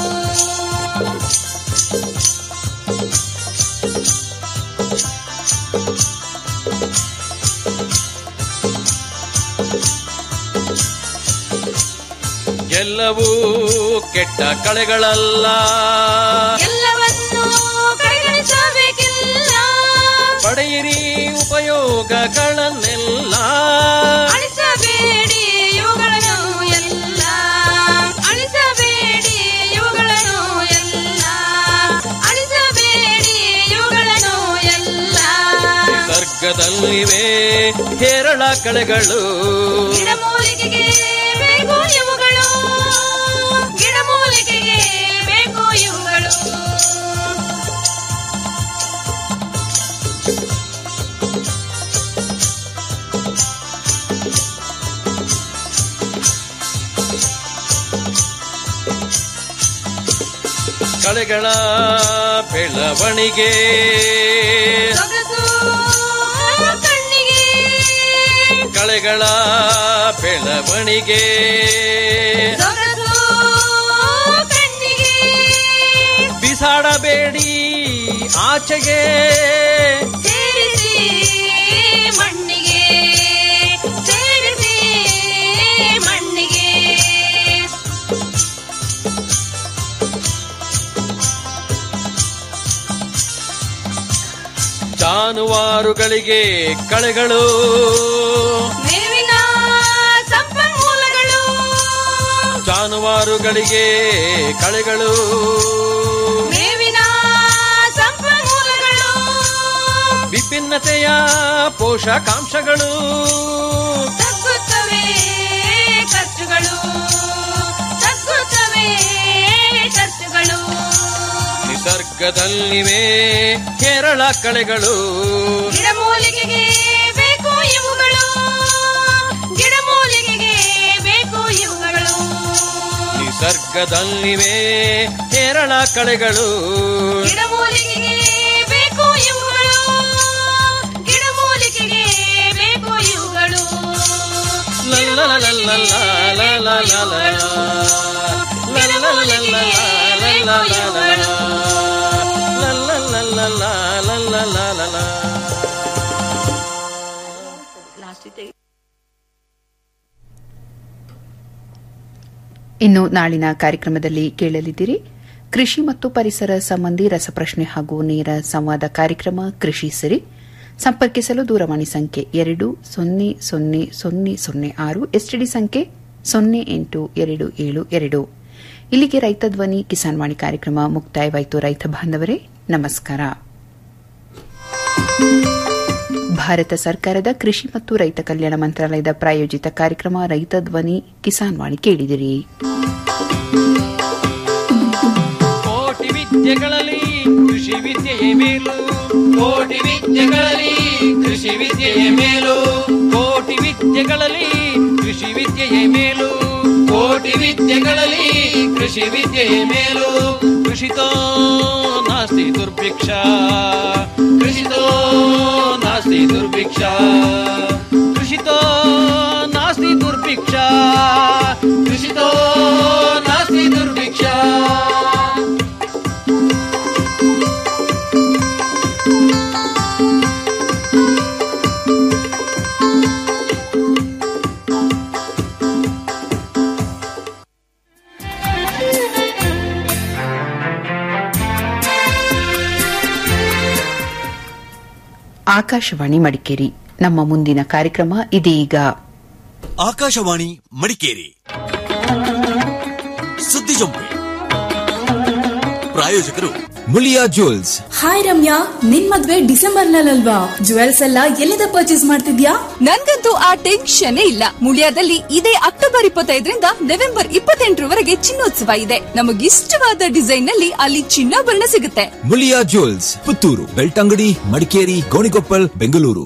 ಎಲ್ಲವೂ ಕೆಟ್ಟ ಕಳೆಗಳಲ್ಲ ಎಲ್ಲವನ್ನೂ ಕಡೆಗಣಿಸಬೇಕಿಲ್ಲ ಪಡೆಯಿರಿ ಉಪಯೋಗಗಳನ್ನೆಲ್ಲ ಅಳಿಸಬೇಡಿ ಇವುಗಳನ್ನು ಎಲ್ಲ ಅಳಿಸಬೇಡಿ ಇವುಗಳನ್ನು ಎಲ್ಲ ಅಳಿಸಬೇಡಿ ಇವುಗಳನ್ನು ಎಲ್ಲ ನಿಸರ್ಗದಲ್ಲಿವೆ ಹೇರಳ ಕಳೆಗಳು ಗಿಡಮೂಲಿಕೆಗೆ ಬೇಕು ಇವುಗಳು ಗಿಡಮೂಲಿಕೆಗೆ ಬೇಕು ಇವುಗಳು ಕಳೆಗಳ ಬೆಳವಣಿಗೆ ಸೊಗಸು ಕಣ್ಣಿಗೆ ಕಳೆಗಳ ಬೆಳವಣಿಗೆ ಸೊಗಸು ಕಣ್ಣಿಗೆ ಬಿಸಾಡಬೇಡಿ ಆಚೆಗೆ ಸೇರಿಸಿ ಮಣ್ಣಿಗೆ ಸೇರಿಸಿ ಮಣ್ಣಿಗೆ ಜಾನುವಾರುಗಳಿಗೆ ಕಳೆಗಳು ಮೇವಿನ ಸಂಪನ್ಮೂಲಗಳು ಜಾನುವಾರುಗಳಿಗೆ ಕಳೆಗಳು ಮೇವಿನ ಸಂಪನ್ಮೂಲಗಳು ವಿಭಿನ್ನತೆಯ ಪೋಷಕಾಂಶಗಳು ತಗ್ಗುತ್ತವೆ ಖರ್ಚುಗಳು ತಗ್ಗುತ್ತವೆ ಖರ್ಚುಗಳು ನಿಸರ್ಗದಲ್ಲಿವೆ ಕೇರಳ ಕಳೆಗಳು ಗಿಡಮೂಲಿಕೆಗೆ ಬೇಕು ಇವುಗಳು ಗಿಡಮೂಲಿಕೆಗೆ ಬೇಕು ಇವುಗಳು ನಿಸರ್ಗದಲ್ಲಿವೆ ಕೇರಳ ಕಳೆಗಳು ಗಿಡಮೂಲಿಕೆಗೆ ಬೇಕು ಇವುಗಳು ಗಿಡಮೂಲಿಕೆಗೆ ಬೇಕು ಇವುಗಳು ಇನ್ನು ನಾಳಿನ ಕಾರ್ಯಕ್ರಮದಲ್ಲಿ ಕೇಳಲಿದ್ದೀರಿ ಕೃಷಿ ಮತ್ತು ಪರಿಸರ ಸಂಬಂಧಿ ರಸಪ್ರಶ್ನೆ ಹಾಗೂ ನೇರ ಸಂವಾದ ಕಾರ್ಯಕ್ರಮ ಕೃಷಿ ಸಿರಿ ಸಂಪರ್ಕಿಸಲು ದೂರವಾಣಿ ಸಂಖ್ಯೆ ಎರಡು ಸೊನ್ನೆ ಸೊನ್ನೆ ಸೊನ್ನೆ ಸೊನ್ನೆ ಆರು ಎಸ್ಟಿಡಿ ಸಂಖ್ಯೆ ಸೊನ್ನೆ ಎಂಟು ಎರಡು ಏಳು ಎರಡು ಇಲ್ಲಿಗೆ ರೈತ ಧ್ವನಿ ಕಿಸಾನ್ ವಾಣಿ ಕಾರ್ಯಕ್ರಮ ಮುಕ್ತಾಯವಾಯಿತು ರೈತ ಬಾಂಧವರೇ ನಮಸ್ಕಾರ ಭಾರತ ಸರ್ಕಾರದ ಕೃಷಿ ಮತ್ತು ರೈತ ಕಲ್ಯಾಣ ಮಂತ್ರಾಲಯದ ಪ್ರಾಯೋಜಿತ ಕಾರ್ಯಕ್ರಮ ರೈತ ಧ್ವನಿ ಕಿಸಾನ್ ವಾಣಿ ಕೇಳಿದಿರಿ ಕೋಟಿ ವಿದ್ಯೆಗಳಲ್ಲಿ ಕೃಷಿ ವಿದ್ಯೆಯೇ ಮೇಲು ಕೋಟಿ ವಿದ್ಯೆಗಳಲ್ಲಿ ಕೃಷಿ ವಿದ್ಯೆಯೇ ಮೇಲು ಕೋಟಿ ವಿದ್ಯೆಗಳಲ್ಲಿ ಕೃಷಿ ವಿದ್ಯೆಯೇ ಮೇಲು ಕೋಟಿ ವಿದ್ಯೆಗಳಲ್ಲಿ ಕೃಷಿ ವಿದ್ಯೆಯೇ ಮೇಲು ಕೃಷಿತೋ ನಾಸ್ತಿ ದುರ್ಭಿಕ್ಷ ಕೃಷಿತೋ ನಾಸ್ತಿ ದುರ್ಭಿಕ್ಷ ಕೃಷಿತೋ ನಾಸ್ತಿ ದುರ್ಭಿಕ್ಷ ಕೃಷಿತೋ ನಾಸ್ತಿ ದುರ್ಭಿಕ್ಷ ಆಕಾಶವಾಣಿ ಮಡಿಕೇರಿ ನಮ್ಮ ಮುಂದಿನ ಕಾರ್ಯಕ್ರಮ ಇದೀಗ ಆಕಾಶವಾಣಿ ಮಡಿಕೇರಿ ಸುದ್ದಿ ಜಂಪೆ ಪ್ರಾಯೋಜಕರು ಮುಳಿಯಾ ಜ್ಯುವೆಲ್ಸ್ ಹಾಯ್ ರಮ್ಯಾ ನಿನ್ ಮದ್ವೆ ಡಿಸೆಂಬರ್ ನಲ್ಲಲ್ವಾ ಜುವೆಲ್ಸ್ ಎಲ್ಲ ಎಲ್ಲಿಂದ ಪರ್ಚೇಸ್ ಮಾಡ್ತಿದ್ಯಾ ನನ್ಗಂತೂ ಆ ಟೆನ್ಷನ್ ಇಲ್ಲ ಮುಳಿಯಾದಲ್ಲಿ ಇದೇ ಅಕ್ಟೋಬರ್ ಇಪ್ಪತ್ತೈದರಿಂದ ನವೆಂಬರ್ ಇಪ್ಪತ್ತೆಂಟರವರೆಗೆ ಚಿನ್ನೋತ್ಸವ ಇದೆ ನಮಗಿಷ್ಟವಾದ ಡಿಸೈನ್ ನಲ್ಲಿ ಅಲ್ಲಿ ಚಿನ್ನಾಭರಣ ಸಿಗುತ್ತೆ ಮುಳಿಯಾ ಜ್ಯುವೆಲ್ಸ್ ಪುತ್ತೂರು ಬೆಳ್ತಂಗಡಿ ಮಡಿಕೇರಿ ಗೋಣಿಕೊಪ್ಪಲ್ ಬೆಂಗಳೂರು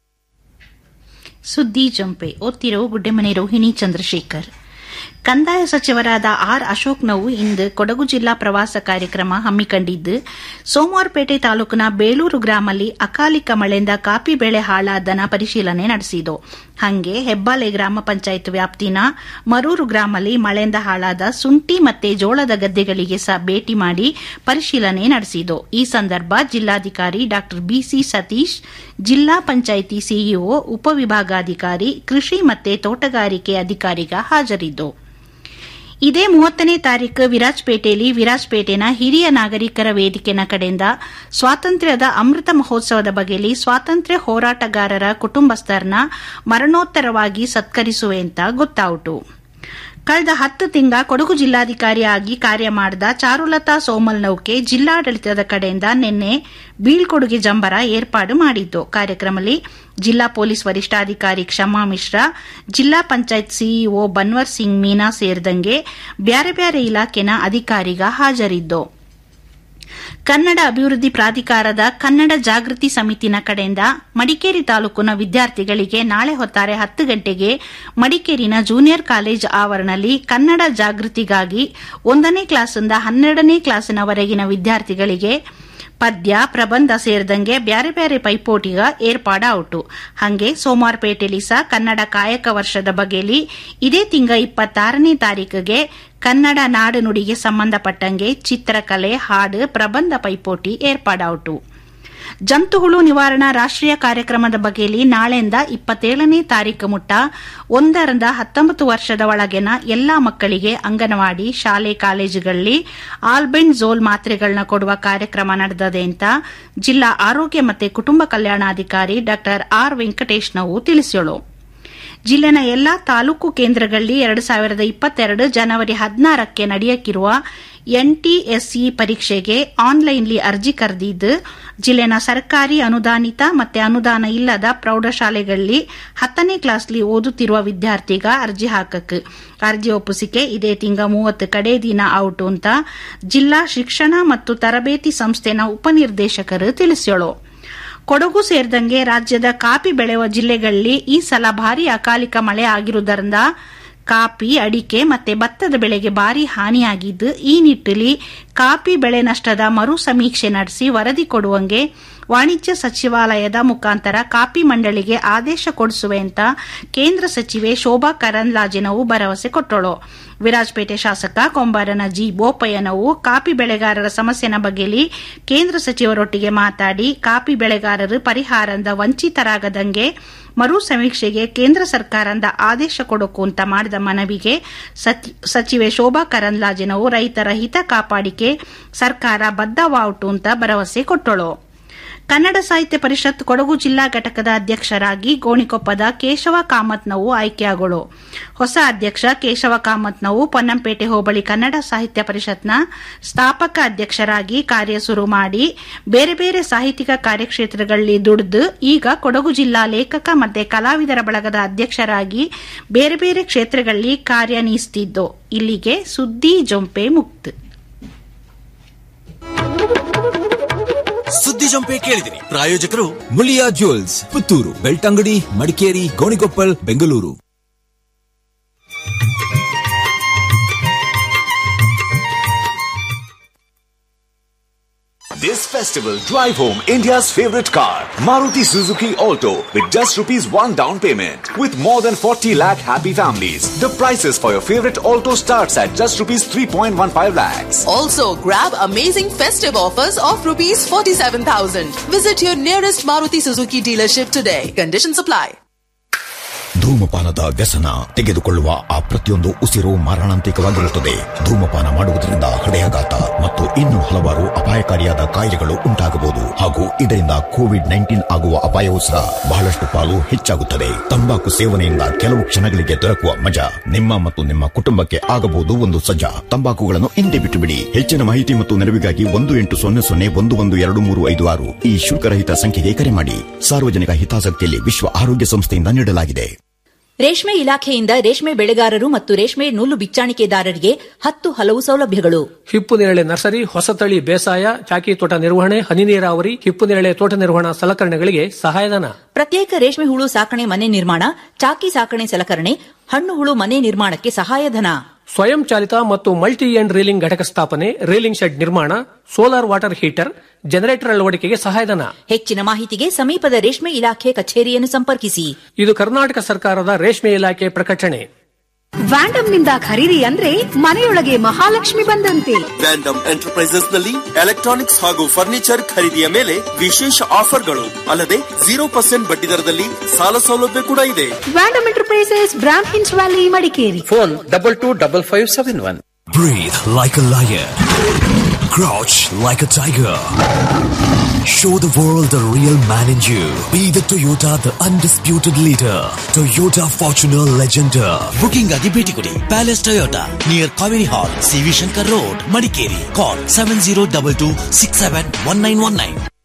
ಸುದ್ದಿ ಜಂಪೆ ಓದ್ತಿರೋ ಗುಡ್ಡೆಮನೆ ರೋಹಿಣಿ ಚಂದ್ರಶೇಖರ್ ಕಂದಾಯ ಸಚಿವರಾದ ಆರ್ ಅಶೋಕ್ನವು ಇಂದು ಕೊಡಗು ಜಿಲ್ಲಾ ಪ್ರವಾಸ ಕಾರ್ಯಕ್ರಮ ಹಮ್ಮಿಕೊಂಡಿದ್ದು ಸೋಮವಾರಪೇಟೆ ತಾಲೂಕಿನ ಬೇಲೂರು ಗ್ರಾಮಲ್ಲಿ ಅಕಾಲಿಕ ಮಳೆಯಿಂದ ಕಾಫಿ ಬೆಳೆ ಹಾಳಾದನ ಪರಿಶೀಲನೆ ನಡೆಸಿತು ಹಂಗೆ ಹೆಬ್ಬಾಲೆ ಗ್ರಾಮ ಪಂಚಾಯತ್ ವ್ಯಾಪ್ತಿನ ಮರೂರು ಗ್ರಾಮಲ್ಲಿ ಮಳೆಯಿಂದ ಹಾಳಾದ ಸುಂಟಿ ಮತ್ತೆ ಜೋಳದ ಗದ್ದೆಗಳಿಗೆ ಸಹ ಭೇಟಿ ಮಾಡಿ ಪರಿಶೀಲನೆ ನಡೆಸಿತು ಈ ಸಂದರ್ಭ ಜಿಲ್ಲಾಧಿಕಾರಿ ಡಾ ಬಿಸಿ ಸತೀಶ್ ಜಿಲ್ಲಾ ಪಂಚಾಯಿತಿ ಸಿಇಒ ಉಪವಿಭಾಗಾಧಿಕಾರಿ ಕೃಷಿ ಮತ್ತೆ ತೋಟಗಾರಿಕೆ ಅಧಿಕಾರಿಗ ಹಾಜರಿದ್ದು ಇದೇ ಮೂವತ್ತನೇ ತಾರೀಕು ವಿರಾಜಪೇಟೆಯಲ್ಲಿ ವಿರಾಜಪೇಟೆನ ಹಿರಿಯ ನಾಗರಿಕರ ವೇದಿಕೆನ ಕಡೆಯಿಂದ ಸ್ವಾತಂತ್ರ್ಯದ ಅಮೃತ ಮಹೋತ್ಸವದ ಬಗೆಯಲ್ಲಿ ಸ್ವಾತಂತ್ರ್ಯ ಹೋರಾಟಗಾರರ ಕುಟುಂಬಸ್ಥರನ್ನ ಮರಣೋತ್ತರವಾಗಿ ಸತ್ಕರಿಸುವೆ ಅಂತ ಗೊತ್ತಾಯಿತು ಕಳೆದ ಹತ್ತು ತಿಂಗ ಕೊಡಗು ಜಿಲ್ಲಾಧಿಕಾರಿಯಾಗಿ ಕಾರ್ಯ ಮಾಡಿದ ಚಾರುಲತಾ ಸೋಮಲ್ ನೌಕೆ ಜಿಲ್ಲಾಡಳಿತದ ಕಡೆಯಿಂದ ನಿನ್ನೆ ಬೀಳ್ಕೊಡುಗೆ ಜಂಬರ ಏರ್ಪಾಡು ಮಾಡಿದ್ದು ಕಾರ್ಯಕ್ರಮದಲ್ಲಿ ಜಿಲ್ಲಾ ಪೊಲೀಸ್ ವರಿಷ್ಠಾಧಿಕಾರಿ ಕ್ಷಮಾ ಮಿಶ್ರಾ ಜಿಲ್ಲಾ ಪಂಚಾಯತ್ ಸಿಇಒ ಬನ್ವರ್ ಸಿಂಗ್ ಮೀನಾ ಸೇರಿದಂಗೆ ಬ್ಯಾರೆ ಬ್ಯಾರೆ ಇಲಾಖೆನ ಅಧಿಕಾರಿಗ ಹಾಜರಿದ್ದು ಕನ್ನಡ ಅಭಿವೃದ್ಧಿ ಪ್ರಾಧಿಕಾರದ ಕನ್ನಡ ಜಾಗೃತಿ ಸಮಿತಿನ ಕಡೆಯಿಂದ ಮಡಿಕೇರಿ ತಾಲೂಕಿನ ವಿದ್ಯಾರ್ಥಿಗಳಿಗೆ ನಾಳೆ ಹೊತ್ತಾರೆ ಹತ್ತು ಗಂಟೆಗೆ ಮಡಿಕೇರಿನ ಜೂನಿಯರ್ ಕಾಲೇಜ್ ಆವರಣದಲ್ಲಿ ಕನ್ನಡ ಜಾಗೃತಿಗಾಗಿ ಒಂದನೇ ಕ್ಲಾಸಿಂದ ಹನ್ನೆರಡನೇ ಕ್ಲಾಸಿನವರೆಗಿನ ವಿದ್ಯಾರ್ಥಿಗಳಿಗೆ ಪದ್ಯ ಪ್ರಬಂಧ ಸೇರಿದಂಗೆ ಬ್ಯಾರೆ ಬ್ಯಾರೆ ಪೈಪೋಟಿಗ ಏರ್ಪಾಡಾವುಟು ಹಂಗೆ ಸೋಮವಾರಪೇಟೆಲಿ ಸಹ ಕನ್ನಡ ಕಾಯಕ ವರ್ಷದ ಬಗೆಯಲ್ಲಿ ಇದೇ ತಿಂಗ ಇಪ್ಪತ್ತಾರನೇ ತಾರೀಕಿಗೆ ಕನ್ನಡ ನಾಡು ನುಡಿಗೆ ಸಂಬಂಧಪಟ್ಟಂಗೆ ಚಿತ್ರಕಲೆ ಹಾಡು ಪ್ರಬಂಧ ಪೈಪೋಟಿ ಏರ್ಪಾಡಾವುಟು ಜಂತುಹುಳು ನಿವಾರಣಾ ರಾಷ್ಟೀಯ ಕಾರ್ಯಕ್ರಮದ ಬಗೆಯಲ್ಲಿ ನಾಳೆಯಿಂದ ಇಪ್ಪತ್ತೇಳನೇ ತಾರೀಕು ಮುಟ್ಟ ಒಂದರಿಂದ ಹತ್ತೊಂಬತ್ತು ವರ್ಷದ ಒಳಗಿನ ಎಲ್ಲಾ ಮಕ್ಕಳಿಗೆ ಅಂಗನವಾಡಿ ಶಾಲೆ ಕಾಲೇಜುಗಳಲ್ಲಿ ಆಲ್ಬೆಂಡ್ ಝೋಲ್ ಮಾತ್ರೆಗಳನ್ನ ಕೊಡುವ ಕಾರ್ಯಕ್ರಮ ನಡೆದದೆ ಅಂತ ಜಿಲ್ಲಾ ಆರೋಗ್ಯ ಮತ್ತು ಕುಟುಂಬ ಕಲ್ಯಾಣಾಧಿಕಾರಿ ಡಾ ಆರ್ ವೆಂಕಟೇಶ್ ನಾವು ತಿಳಿಸಿಳು ಜಿಲ್ಲೆನ ಎಲ್ಲಾ ತಾಲೂಕು ಕೇಂದ್ರಗಳಲ್ಲಿ ಎರಡು ಸಾವಿರದ ಇಪ್ಪತ್ತೆರಡು ಜನವರಿ ಹದಿನಾರಕ್ಕೆ ನಡೆಯಕ್ಕಿರುವ ಎನ್ಟಿಎಸ್ಇ ಪರೀಕ್ಷೆಗೆ ಆನ್ಲೈನ್ಲಿ ಅರ್ಜಿ ಕರೆದಿದ್ದು ಜಿಲ್ಲೆನ ಸರ್ಕಾರಿ ಅನುದಾನಿತ ಮತ್ತು ಅನುದಾನ ಇಲ್ಲದ ಪ್ರೌಢಶಾಲೆಗಳಲ್ಲಿ ಹತ್ತನೇ ಕ್ಲಾಸ್ಲಿ ಓದುತ್ತಿರುವ ವಿದ್ಯಾರ್ಥಿಗ ಅರ್ಜಿ ಹಾಕಕ್ ಅರ್ಜಿ ಒಪ್ಪಿಸಿಕೆ ಇದೇ ತಿಂಗ ಮೂವತ್ತು ಕಡೆ ದಿನ ಔಟು ಅಂತ ಜಿಲ್ಲಾ ಶಿಕ್ಷಣ ಮತ್ತು ತರಬೇತಿ ಸಂಸ್ಥೆನ ಉಪನಿರ್ದೇಶಕರು ತಿಳಿಸ್ಯಳು ಕೊಡಗು ಸೇರಿದಂಗೆ ರಾಜ್ಯದ ಕಾಫಿ ಬೆಳೆಯುವ ಜಿಲ್ಲೆಗಳಲ್ಲಿ ಈ ಸಲ ಭಾರಿ ಅಕಾಲಿಕ ಮಳೆ ಆಗಿರುವುದರಿಂದ ಕಾಫಿ ಅಡಿಕೆ ಮತ್ತೆ ಭತ್ತದ ಬೆಳೆಗೆ ಭಾರಿ ಹಾನಿಯಾಗಿದ್ದು ಈ ನಿಟ್ಟಿನಲ್ಲಿ ಕಾಫಿ ಬೆಳೆ ನಷ್ಟದ ಮರು ಸಮೀಕ್ಷೆ ನಡೆಸಿ ವರದಿ ಕೊಡುವಂಗೆ ವಾಣಿಜ್ಯ ಸಚಿವಾಲಯದ ಮುಖಾಂತರ ಕಾಫಿ ಮಂಡಳಿಗೆ ಆದೇಶ ಕೊಡಿಸುವೆ ಅಂತ ಕೇಂದ್ರ ಸಚಿವೆ ಶೋಭಾ ಕರಂದ್ಲಾಜೆನವು ಭರವಸೆ ಕೊಟ್ಟಳು ವಿರಾಜಪೇಟೆ ಶಾಸಕ ಕೊಂಬಾರನ ಜಿ ಬೋಪಯ್ಯನವು ಕಾಫಿ ಬೆಳೆಗಾರರ ಸಮಸ್ಯೆನ ಬಗ್ಗೆಲಿ ಕೇಂದ್ರ ಸಚಿವರೊಟ್ಟಿಗೆ ಮಾತಾಡಿ ಕಾಫಿ ಬೆಳೆಗಾರರು ಪರಿಹಾರದಿಂದ ವಂಚಿತರಾಗದಂಗೆ ಮರು ಸಮೀಕ್ಷೆಗೆ ಕೇಂದ್ರ ಸರ್ಕಾರದಿಂದ ಆದೇಶ ಕೊಡೋಕು ಅಂತ ಮಾಡಿದ ಮನವಿಗೆ ಸಚಿವೆ ಶೋಭಾ ಕರಂದ್ಲಾಜೆನವು ರೈತರ ಹಿತ ಕಾಪಾಡಿಕೆ ಸರ್ಕಾರ ಬದ್ದವಾವುಟು ಅಂತ ಭರವಸೆ ಕೊಟ್ಟಳು ಕನ್ನಡ ಸಾಹಿತ್ಯ ಪರಿಷತ್ ಕೊಡಗು ಜಿಲ್ಲಾ ಘಟಕದ ಅಧ್ಯಕ್ಷರಾಗಿ ಗೋಣಿಕೊಪ್ಪದ ಕೇಶವ ಕಾಮತ್ನವು ಆಯ್ಕೆಯಾಗಳು ಹೊಸ ಅಧ್ಯಕ್ಷ ಕೇಶವ ಕಾಮತ್ನವು ಪೊನ್ನಂಪೇಟೆ ಹೋಬಳಿ ಕನ್ನಡ ಸಾಹಿತ್ಯ ಪರಿಷತ್ನ ಸ್ಥಾಪಕ ಅಧ್ಯಕ್ಷರಾಗಿ ಕಾರ್ಯ ಶುರು ಮಾಡಿ ಬೇರೆ ಬೇರೆ ಸಾಹಿತ್ಯಿಕ ಕಾರ್ಯಕ್ಷೇತ್ರಗಳಲ್ಲಿ ದುಡಿದು ಈಗ ಕೊಡಗು ಜಿಲ್ಲಾ ಲೇಖಕ ಮತ್ತು ಕಲಾವಿದರ ಬಳಗದ ಅಧ್ಯಕ್ಷರಾಗಿ ಬೇರೆ ಬೇರೆ ಕ್ಷೇತ್ರಗಳಲ್ಲಿ ಕಾರ್ಯನಿರ್ವಹಿಸುತ್ತಿದ್ದು ಇಲ್ಲಿಗೆ ಸುದ್ದಿ ಜೊಂಪೆ ಮುಕ್ತ ಸುದ್ದಿ ಜಂಪೆ ಕೇಳಿದಿರಿ ಪ್ರಾಯೋಜಕರು ಮುಳಿಯಾ ಜ್ಯುವೆಲ್ಸ್ ಪುತ್ತೂರು ಬೆಲ್ಟ್ ಅಂಗಡಿ Madikeri Gonikoppal Bengaluru This festival, drive home India's favorite car, Maruti Suzuki Alto, with just rupees 1 down payment. With more than 40 lakh happy families, the prices for your favorite Alto starts at just rupees 3.15 lakhs. Also, grab amazing festive offers of rupees 47,000. Visit your nearest Maruti Suzuki dealership today. Conditions apply. ಧೂಮಪಾನದ ವ್ಯಸನ ತೆಗೆದುಕೊಳ್ಳುವ ಆ ಪ್ರತಿಯೊಂದು ಉಸಿರು ಮಾರಣಾಂತಿಕವಾಗಿರುತ್ತದೆ ಧೂಮಪಾನ ಮಾಡುವುದರಿಂದ ಹೃದಯಾಘಾತ ಮತ್ತು ಇನ್ನು ಹಲವಾರು ಅಪಾಯಕಾರಿಯಾದ ಕಾಯಿಲೆಗಳು ಉಂಟಾಗಬಹುದು ಹಾಗೂ ಇದರಿಂದ ಕೋವಿಡ್ ನೈನ್ಟೀನ್ ಆಗುವ ಅಪಾಯವೂ ಸಹ ಬಹಳಷ್ಟು ಪಾಲು ಹೆಚ್ಚಾಗುತ್ತದೆ ತಂಬಾಕು ಸೇವನೆಯಿಂದ ಕೆಲವು ಕ್ಷಣಗಳಿಗೆ ದೊರಕುವ ಮಜಾ ನಿಮ್ಮ ಮತ್ತು ನಿಮ್ಮ ಕುಟುಂಬಕ್ಕೆ ಆಗಬಹುದು ಒಂದು ಸಜ್ಜಾ ತಂಬಾಕುಗಳನ್ನು ಹಿಂದೆ ಬಿಟ್ಟು ಬಿಡಿ ಹೆಚ್ಚಿನ ಮಾಹಿತಿ ಮತ್ತು ನೆರವಿಗಾಗಿ ಒಂದು ಎಂಟು ಸೊನ್ನೆ ಸೊನ್ನೆ ಒಂದು ಒಂದು ಎರಡು ಮೂರು ಐದು ಆರು ಈ ಶುಲ್ಕರಹಿತ ಸಂಖ್ಯೆಗೆ ಕರೆ ಮಾಡಿ ಸಾರ್ವಜನಿಕ ಹಿತಾಸಕ್ತಿಯಲ್ಲಿ ವಿಶ್ವ ಆರೋಗ್ಯ ಸಂಸ್ಥೆಯಿಂದ ನೀಡಲಾಗಿದೆ ರೇಷ್ಮೆ ಇಲಾಖೆಯಿಂದ ರೇಷ್ಮೆ ಬೆಳೆಗಾರರು ಮತ್ತು ರೇಷ್ಮೆ ನೂಲು ಬಿಚ್ಚಾಣಿಕೆದಾರರಿಗೆ ಹತ್ತು ಹಲವು ಸೌಲಭ್ಯಗಳು ಹಿಪ್ಪುನೇರಳೆ ನರ್ಸರಿ ಹೊಸತಳಿ ಬೇಸಾಯ ಚಾಕಿ ತೋಟ ನಿರ್ವಹಣೆ ಹನಿ ನೀರಾವರಿ ಹಿಪ್ಪುನೇರಳೆ ತೋಟ ನಿರ್ವಹಣಾ ಸಲಕರಣೆಗಳಿಗೆ ಸಹಾಯಧನ ಪ್ರತ್ಯೇಕ ರೇಷ್ಮೆ ಹುಳು ಸಾಕಣೆ ಮನೆ ನಿರ್ಮಾಣ ಚಾಕಿ ಸಾಕಣೆ ಸಲಕರಣೆ ಹಣ್ಣು ಹುಳು ಮನೆ ನಿರ್ಮಾಣಕ್ಕೆ ಸಹಾಯಧನ ಸ್ವಯಂ ಚಾಲಿತ ಮತ್ತು ಮಲ್ಟಿ ಎಂಡ್ ರೀಲಿಂಗ್ ಘಟಕ ಸ್ಥಾಪನೆ ರೀಲಿಂಗ್ ಶೆಡ್ ನಿರ್ಮಾಣ ಸೋಲಾರ್ ವಾಟರ್ ಹೀಟರ್ ಜನರೇಟರ್ ಅಳವಡಿಕೆಗೆ ಸಹಾಯಧನ ಹೆಚ್ಚಿನ ಮಾಹಿತಿಗೆ ಸಮೀಪದ ರೇಷ್ಮೆ ಇಲಾಖೆ ಕಚೇರಿಯನ್ನು ಸಂಪರ್ಕಿಸಿ ಇದು ಕರ್ನಾಟಕ ಸರ್ಕಾರದ ರೇಷ್ಮೆ ಇಲಾಖೆ ಪ್ರಕಟಣೆ ವ್ಯಾಂಡಮ್ ನಿಂದ ಖರೀದಿ ಅಂದ್ರೆ ಮನೆಯೊಳಗೆ ಮಹಾಲಕ್ಷ್ಮಿ ಬಂದಂತೆ ವ್ಯಾಂಡಮ್ ಎಂಟರ್ಪ್ರೈಸಸ್ ನಲ್ಲಿ ಎಲೆಕ್ಟ್ರಾನಿಕ್ಸ್ ಹಾಗೂ ಫರ್ನಿಚರ್ ಖರೀದಿಯ ಮೇಲೆ ವಿಶೇಷ ಆಫರ್ಗಳು ಅಲ್ಲದೆ ಜೀರೋ ಪರ್ಸೆಂಟ್ ಬಡ್ಡಿ ದರದಲ್ಲಿ ಸಾಲ ಸೌಲಭ್ಯ ಕೂಡ ಇದೆ ವ್ಯಾಂಡಮ್ ಎಂಟರ್ಪ್ರೈಸಸ್ ಬ್ರಾಂಡ್ ಹಿನ್ಸ್ valley Madikeri phone double two double five seven one Breathe like a lion. Crouch like a tiger. Show the world the real man in you. Be the Toyota, the undisputed leader. Toyota Fortuner Legender. Booking ಆಗಿ ಭೇಟಿ ಕೊಡಿ palace Toyota near Kaveri hall CV Shankar road Madikeri call seven zero double two six seven one nine one nine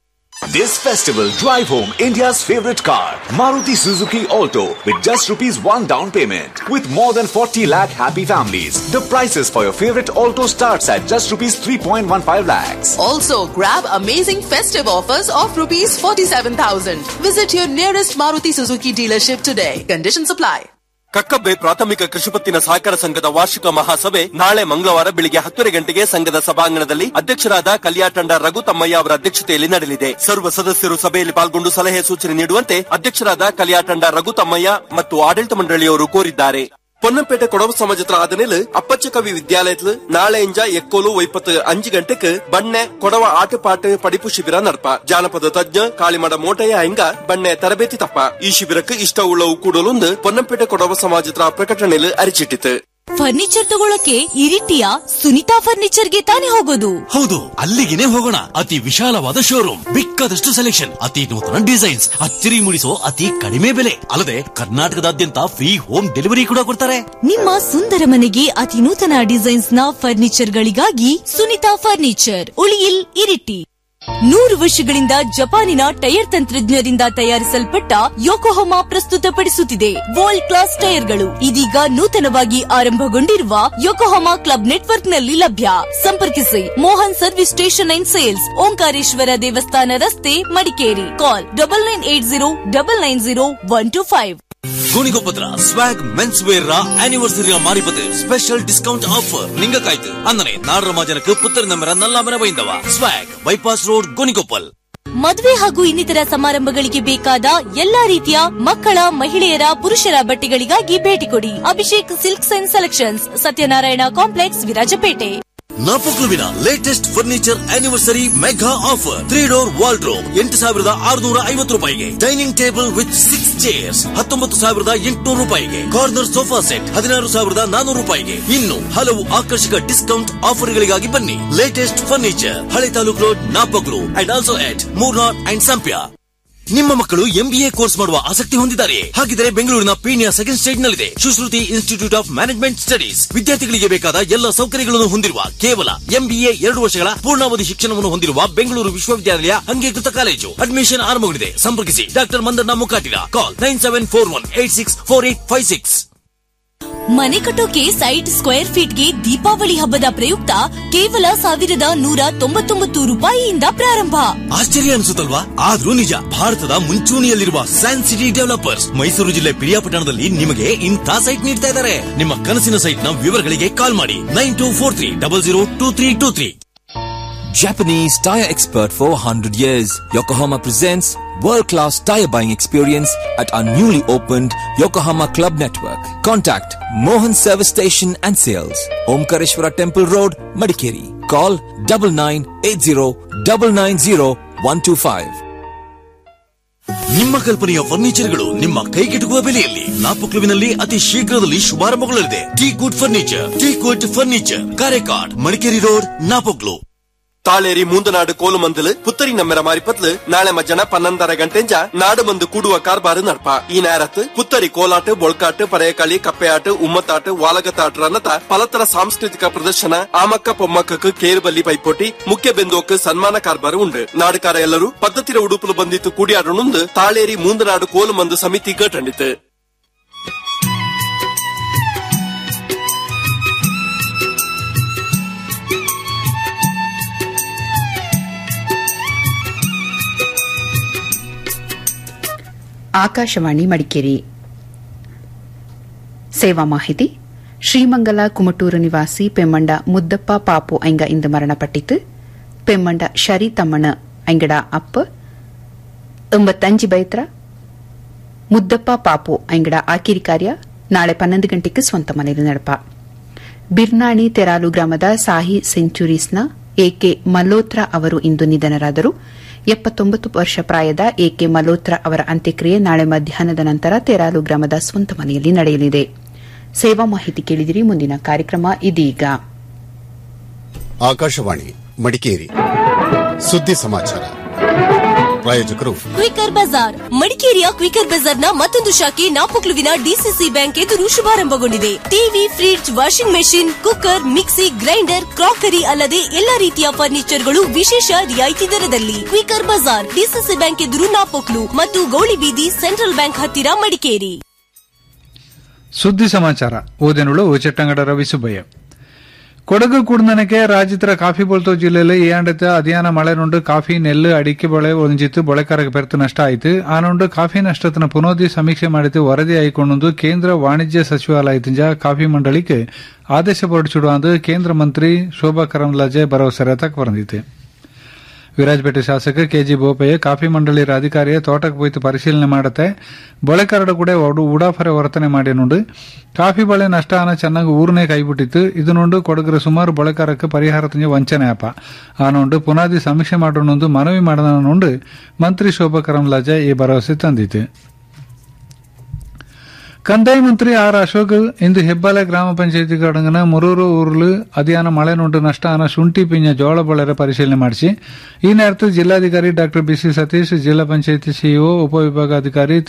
This festival, drive home India's favorite car, Maruti Suzuki Alto, with just rupees 1 down payment. With more than 40 lakh happy families, the prices for your favorite Alto starts at just rupees 3.15 lakhs. Also, grab amazing festive offers of rupees 47,000. Visit your nearest Maruti Suzuki dealership today. Conditions apply. Kakkabbe ಪ್ರಾಥಮಿಕ ಕೃಷಿಪತ್ತಿನ ಸಹಕಾರ ಸಂಘದ ವಾರ್ಷಿಕ ಮಹಾಸಭೆ ನಾಳೆ ಮಂಗಳವಾರ ಬೆಳಿಗ್ಗೆ ಹತ್ತುವರೆ ಗಂಟೆಗೆ ಸಂಘದ ಸಭಾಂಗಣದಲ್ಲಿ ಅಧ್ಯಕ್ಷರಾದ ಕಲ್ಯಾಟಂಡ ರಘು ತಮ್ಮಯ್ಯ ಅವರ ಅಧ್ಯಕ್ಷತೆಯಲ್ಲಿ ನಡೆಯಲಿದೆ ಸರ್ವ ಸದಸ್ಯರು ಸಭೆಯಲ್ಲಿ ಪಾಲ್ಗೊಂಡು ಸಲಹೆ ಸೂಚನೆ ನೀಡುವಂತೆ ಅಧ್ಯಕ್ಷರಾದ ಕಲ್ಯಾಟಂಡ ರಘು ತಮ್ಮಯ್ಯ ಮತ್ತು ಆಡಳಿತ ಮಂಡಳಿಯವರು ಕೋರಿದ್ದಾರೆ പൊന്നംപേട്ട കൊടവ സമാജത്തിൽ ആദനില് അപ്പച്ചകവി വിദ്യാലയത്തില് നാളെ ഇഞ്ച എക്കോಲು വൈപ്പത്ത് അഞ്ച് ಗಂಟೆക്ക് ಬಣ್ಣೆ ಕೊಡವ ಆಟಪಾಟ ಪಡಿಪು ಶಿಬಿರ ನಡಪ ಜಾನಪದ ತಜ್ಞ ಕಾಳಿಮಡ ಮೋಟಯ್ಯ ಹಿಂಗ ಬಣ್ಣೆ ತರಬೇತಿ ತಪ್ಪ ಈ ಶಿಬಿರಕ್ಕೆ ಇಷ್ಟವುಳ್ಳವು ಕೂಡಲೊಂದು ಪೊನ್ನಂಪೇಟೆ ಕೊಡವ ಸಮಾಜದ ಪ್ರಕಟಣೆಯಲ್ಲಿ ಅರಿಚಿಟ್ಟಿತು ಫರ್ನಿಚರ್ ತಗೊಳಕ್ಕೆ ಇರಿಟಿಯ ಸುನಿತಾ ಫರ್ನಿಚರ್ಗೆ ತಾನೇ ಹೋಗೋದು ಹೌದು ಅಲ್ಲಿಗೆನೆ ಹೋಗೋಣ ಅತಿ ವಿಶಾಲವಾದ ಶೋರೂಮ್ ಬೇಕಾದಷ್ಟು ಸೆಲೆಕ್ಷನ್ ಅತಿ ನೂತನ ಡಿಸೈನ್ಸ್ ಅಚ್ಚರಿ ಮೂಡಿಸೋ ಅತಿ ಕಡಿಮೆ ಬೆಲೆ ಅಲ್ಲದೆ ಕರ್ನಾಟಕದಾದ್ಯಂತ ಫ್ರೀ ಹೋಮ್ ಡೆಲಿವರಿ ಕೂಡ ಕೊಡ್ತಾರೆ ನಿಮ್ಮ ಸುಂದರ ಮನೆಗೆ ಅತಿ ನೂತನ ಡಿಸೈನ್ಸ್ ನ ಫರ್ನಿಚರ್ ಗಳಿಗಾಗಿ ಸುನಿತಾ ಫರ್ನಿಚರ್ ಉಳಿಯಿಲ್ ಇರಿಟಿ ನೂರು ವರ್ಷಗಳಿಂದ ಜಪಾನಿನ ಟೈರ್ ತಂತ್ರಜ್ಞರಿಂದ ತಯಾರಿಸಲ್ಪಟ್ಟ ಯೋಕೋಹೊಮಾ ಪ್ರಸ್ತುತಪಡಿಸುತ್ತಿದೆ ವರ್ಲ್ಡ್ ಕ್ಲಾಸ್ ಟೈರ್ಗಳು ಇದೀಗ ನೂತನವಾಗಿ ಆರಂಭಗೊಂಡಿರುವ ಯೋಕೋಹೊಮಾ ಕ್ಲಬ್ ನೆಟ್ವರ್ಕ್ನಲ್ಲಿ ಲಭ್ಯ ಸಂಪರ್ಕಿಸಿ Mohan service station and sales Omkareshwara ದೇವಸ್ಥಾನ ರಸ್ತೆ Madikeri call double nine eight zero double nine zero one two five ഗുണികൊപ്പത്ര സ്വാഗ് മെൻസ് വെയർ ആനിവേഴ്സറി മാറിപ്പത് സ്പെഷ്യൽ ഡിസ്കൗണ്ട് ഓഫർ നിങ്ങൾക്കായിട്ട് അങ്ങനെ നാടര മാജനക്ക് പുത്തരി നമ്പര നല്ലാമന വൈന്തവ സ്വാഗ് ಬೈಪಾಸ್ ರೋಡ್ ಗೋಣಿಕೊಪ್ಪಲ್ ಮದುವೆ ಹಾಗೂ ಇನ್ನಿತರ ಸಮಾರಂಭಗಳಿಗೆ ಬೇಕಾದ ಎಲ್ಲಾ ರೀತಿಯ ಮಕ್ಕಳ ಮಹಿಳೆಯರ ಪುರುಷರ ಬಟ್ಟೆಗಳಿಗಾಗಿ ಭೇಟಿ ಕೊಡಿ Abhishek silks and selections Satyanarayana complex Virajpet ನಾಪಕ್ಲುವಿನ latest furniture anniversary mega offer three door wardrobe ಎಂಟು ಸಾವಿರದ ಆರುನೂರ ಐವತ್ತು ರೂಪಾಯಿಗೆ dining table with six chairs ಹತ್ತೊಂಬತ್ತು ಸಾವಿರದ ಎಂಟುನೂರು ರೂಪಾಯಿಗೆ ಕಾರ್ನರ್ ಸೋಫಾ ಸೆಟ್ ಹದಿನಾರು ಸಾವಿರದ ನಾನೂರು ರೂಪಾಯಿಗೆ ಇನ್ನು ಹಲವು ಆಕರ್ಷಕ ಡಿಸ್ಕೌಂಟ್ ಆಫರ್ಗಳಿಗಾಗಿ ಬನ್ನಿ ಲೇಟೆಸ್ಟ್ ಫರ್ನಿಚರ್ ಹಳೆ taluk road Napoklu and also at Murnad and ಸಂಪ್ಯ ನಿಮ್ಮ ಮಕ್ಕಳು ಎಂಬಿಎ ಕೋರ್ಸ್ ಮಾಡುವ ಆಸಕ್ತಿ ಹೊಂದಿದ್ದಾರೆ ಹಾಗಿದ್ದರೆ ಬೆಂಗಳೂರಿನ ಪೀಣ್ಯ ಸೆಕೆಂಡ್ ಸ್ಟೇಜ್ ನಲ್ಲಿದೆ Sushruti institute of management studies ವಿದ್ಯಾರ್ಥಿಗಳಿಗೆ ಬೇಕಾದ ಎಲ್ಲ ಸೌಕರ್ಯಗಳನ್ನು ಹೊಂದಿರುವ ಕೇವಲ ಎಂಬಿಎ ಎರಡು ವರ್ಷಗಳ ಪೂರ್ಣಾವಧಿ ಶಿಕ್ಷಣವನ್ನು ಹೊಂದಿರುವ ಬೆಂಗಳೂರು ವಿಶ್ವವಿದ್ಯಾಲಯ ಅಂಗೀಕೃತ ಕಾಲೇಜು ಅಡ್ಮಿಷನ್ ಆರಂಭಗೊಂಡಿದೆ ಸಂಪರ್ಕಿಸಿ doctor Mandanna Mukkatira call nine seven four one eight six four eight five six ಮನೆ ಕಟ್ಟೋಕೆ ಸೈಟ್ ಸ್ಕ್ವೇರ್ ಫೀಟ್ಗೆ ದೀಪಾವಳಿ ಹಬ್ಬದ ಪ್ರಯುಕ್ತ ಕೇವಲ ಸಾವಿರದ ನೂರ ತೊಂಬತ್ತೊಂಬತ್ತು ರೂಪಾಯಿಯಿಂದ ಪ್ರಾರಂಭ ಆಶ್ಚರ್ಯ ಅನಿಸುತ್ತಲ್ವಾ ಆದ್ರೂ ನಿಜ ಭಾರತದ ಮುಂಚೂಣಿಯಲ್ಲಿರುವ ಸ್ಯಾನ್ ಸಿಟಿ ಡೆವಲಪರ್ಸ್ ಮೈಸೂರು ಜಿಲ್ಲೆ ಪಿರಿಯಾಪಟ್ಟಣದಲ್ಲಿ ನಿಮಗೆ ಇಂಥ ಸೈಟ್ ನೀಡ್ತಾ ಇದ್ದಾರೆ ನಿಮ್ಮ ಕನಸಿನ ಸೈಟ್ ನ ವಿವರಗಳಿಗೆ ಕಾಲ್ ಮಾಡಿ nine two four three double zero two three two three Japanese tire expert for 100 years, Yokohama presents world-class tire buying experience at our newly opened Yokohama Club Network. Contact Mohan Service Station and Sales, Omkareshwara Temple Road, Madikeri. Call 9980 ನಿಮ್ಮ ಕಲ್ಪನೆಯ ಫರ್ನಿಚರ್ಗಳು ನಿಮ್ಮ ಕೈಗೆಟುಕುವ ಬೆಲೆಯಲ್ಲಿ ನಾಪಕ್ಲುವಿನಲ್ಲಿ ಅತಿ ಶೀಘ್ರದಲ್ಲಿ ಶುಭಾರಂಭಗೊಳ್ಳಲಿದೆ T good furniture T good furniture Karekad Madikeri road Napoklu ತಾಳೇರಿ ಮೂಂದನಾಡು ಕೋಲುಮಂದಲ್ ಪುತ್ತರಿ ನಮ್ಮೆರ ಮಾರಿಪತ್ಲು ನಾಳೆ ಮಧ್ಯಾಹ್ನ ಪನ್ನೊಂದರ ಗಂಟೆಂಜ ನಾಡು ಮಂದು ಕೂಡುವ ಕಾರ್ಬಾರು ನಡ್ಪ ಈ ನೇರತ್ ಪುತ್ತರಿ ಕೋಲಾಟ ಬೊಳ್ಕಾಟ್ ಪರೆಯಕಾಳಿ ಕಪ್ಪೆಯಾಟ ಉಮ್ಮತ್ತಾಟ ವಾಲಗತಾಟ ಅನ್ನತ ಪಲತರ ಸಾಂಸ್ಕೃತಿಕ ಪ್ರದರ್ಶನ ಆಮಕ್ಕ ಪೊಮ್ಮಕ್ಕಕ್ಕೆ ಕೇರುಬಲ್ಲಿ ಪೈಪೋಟಿ ಮುಖ್ಯ ಬೆಂದೋಕ್ ಸನ್ಮಾನ ಕಾರ್ಬಾರು ಉಂಡು ನಾಡುಕಾರ ಎಲ್ಲರೂ ಪದ್ಧತಿರ ಉಡುಪುಲು ಬಂದಿತ್ತು ಕೂಡಿಯಾಡನುಂದು ತಾಳೇರಿ ಮೂಂದನಾಡು ಕೋಲುಮಂದು ಸಮಿತಿ ಗಟ್ಟಂಡಿತು ಆಕಾಶವಾಣಿ ಮಡಿಕೇರಿ ಸೇವಾ ಮಾಹಿತಿ ಶ್ರೀಮಂಗಲ ಕುಮಟೂರು ನಿವಾಸಿ ಪೆಮ್ಮಂಡ ಮುದ್ದಪ್ಪ ಪಾಪು ಐಂಗ ಇಂದು ಮರಣಪಟ್ಟಿತು ಪೆಮ್ಮಂಡ ಶರಿ ತಮ್ಮಣ ಐಂಗಡ ಅಪ್ಪ ಎಂಬತ್ತಂಜಿ ಬೈತ್ರ ಮುದ್ದಪ್ಪ ಪಾಪು ಐಂಗಡ ಆಕಿರಿ ಕಾರ್ಯ ನಾಳೆ ಪನ್ನೊಂದು ಗಂಟೆಗೆ ಸ್ವಂತ ಮನೆಯಲ್ಲಿ ನಡಪ ಬಿರ್ನಾಣಿ ತೆರಾಲು ಗ್ರಾಮದ ಸಾಹಿ ಸೆಂಚುರೀಸ್ನ ಎಕೆ ಮಲ್ಹೋತ್ರ ಅವರು ಇಂದು ನಿಧನರಾದರು ಎಪ್ಪತ್ತೊಂಬತ್ತು ವರ್ಷ ಪ್ರಾಯದ ಎಕೆ ಮಲ್ಹೋತ್ರ ಅವರ ಅಂತ್ಯಕ್ರಿಯೆ ನಾಳೆ ಮಧ್ಯಾಹ್ನದ ನಂತರ ತೆರಾಲು ಗ್ರಾಮದ ಸ್ವಂತ ಮನೆಯಲ್ಲಿ ನಡೆಯಲಿದೆ ಸೇವಾ ಮಾಹಿತಿ ಕೇಳಿದಿರಿ ಮುಂದಿನ ಕಾರ್ಯಕ್ರಮ ಇದೀಗ ಆಕಾಶವಾಣಿ ಮಡಿಕೇರಿ ಸುದ್ದಿ ಸಮಾಚಾರ ಪ್ರಾಯೋಜಕರು ಕ್ವಿಕರ್ ಬಜಾರ್ ಮಡಿಕೇರಿಯ ಕ್ವಿಕರ್ ಬಜಾರ್ನ ಮತ್ತೊಂದು ಶಾಖೆ ನಾಪೊಕ್ಲುವಿನ ಡಿಸಿಸಿ ಬ್ಯಾಂಕ್ ಎದುರು ಶುಭಾರಂಭಗೊಂಡಿದೆ TV fridge washing machine cooker mixie grinder crockery ಅಲ್ಲದೆ ಎಲ್ಲಾ ರೀತಿಯ ಫರ್ನಿಚರ್ಗಳು ವಿಶೇಷ ರಿಯಾಯಿತಿ ದರದಲ್ಲಿ ಕ್ವಿಕರ್ ಬಜಾರ್ ಡಿಸಿಸಿ ಬ್ಯಾಂಕ್ ಎದುರು ನಾಪೊಕ್ಲು ಮತ್ತು ಗೌಳಿಬೀದಿ ಸೆಂಟ್ರಲ್ ಬ್ಯಾಂಕ್ ಹತ್ತಿರ ಮಡಿಕೇರಿ ಸುದ್ದಿ ಸಮಾಚಾರ ಓದೆನುಳು ಚಿಟ್ಟಂಗಡ ರವಿ ಸುಬ್ಬಯ್ಯ ಕೊಡಗು ಕುಡ್ನನಕ್ಕೆ ರಾಜ್ಯದ ಕಾಫಿ ಬೋಲ್ತೋ ಜಿಲ್ಲೆಯಲ್ಲಿ ಈ ಆಂಡത്തെ ಅಧಿಯಾನ ಮಳೆ ನುಂಡು ಕಾಫಿ ನೆಲ್ಲು ಅಡಿಕೆ ಬೆಳೆ ಒಂಜಿತ್ತು ಬೊಳೆಕಾರಕ್ಕೆ ಬೆರ್ತು ನಷ್ಟ ಆಯಿತು ಆ ನುಂಡು ಕಾಫಿ ನಷ್ಟತನ ಪುನೋದಿ ಸಮೀಕ್ಷೆ ಮಾಡಿತು ವರದಿ ಆಯ್ಕೊಂಡು ಕೇಂದ್ರ ವಾಣಿಜ್ಯ ಸಚಿವಾಲಯದಿಂದ ಕಾಫಿ ಮಂಡಳಿಗೆ ಆದೇಶ ಹೊರಡಿಸಿಡುವ ಕೇಂದ್ರ ಮಂತ್ರಿ ಶೋಭಾ ಕರಂದ್ಲಾಜೆ ಭರವಸೆ ತಕ್ಕ ಬಂದಿತ್ತು ವಿರಾಜಪೇಟೆ ಶಾಸಕ ಕೆಜಿ ಬೋಪಯ್ಯ ಕಾಫಿ ಮಂಡಳಿ ಅಧಿಕಾರಿಯ ತೋಟಕ್ಕೆ ಹೋಯ್ತು ಪರಿಶೀಲನೆ ಮಾಡುತ್ತೆ ಬೊಳೆಕಾರಡು ಕೂಡ ಉಡಾಫರೆ ವರ್ತನೆ ಮಾಡಿ ನುಂಡು ಕಾಫಿ ಬೆಳೆ ನಷ್ಟ ಅನ್ನ ಚೆನ್ನಾಗಿ ಊರನೇ ಕೈಬಿಟ್ಟಿತ್ತು ಇದು ನುಂಡು ಕೊಡಗರ ಸುಮಾರು ಬೊಳೆಕಾರಕ್ಕೆ ಪರಿಹಾರ ತಂಜ ವಂಚನೆ ಅಪ ಆ ನುಂಡು ಪುನಾದಿ ಸಮೀಕ್ಷೆ ಮಾಡೋಣೊಂದು ಮನವಿ ಮಾಡಿದ ನುಂಡು ಮಂತ್ರಿ ಶೋಭಾ ಕರಂಲಾಜೆ ಈ ಭರವಸೆ ತಂದಿತ್ತು ಕಂದಾಯ ಮಂತ್ರಿ ಆರ್ ಅಶೋಕ್ ಇಂದು ಹೆಬ್ಬಾಲೆ ಗ್ರಾಮ ಪಂಚಾಯತಿ ಕಡಂಗನ ಮುರೂರು ಊರ್ಲು ಅಧಿಯಾನ ಮಳೆ ನುಂಡು ನಷ್ಟ ಅನ ಶುಂಠಿ ಪಿಂಜ ಜೋಳ ಬಳೆರ ಪರಿಶೀಲನೆ ಮಾಡಿಸಿ ಈ ನೇರತ್ತು ಜಿಲ್ಲಾಧಿಕಾರಿ ಡಾಕ್ಟರ್ ಬಿಸಿ ಸತೀಶ್ ಜಿಲ್ಲಾ ಪಂಚಾಯತಿ ಸಿಇಒ ಉಪವಿಭಾಗಾಧಿಕಾರಿ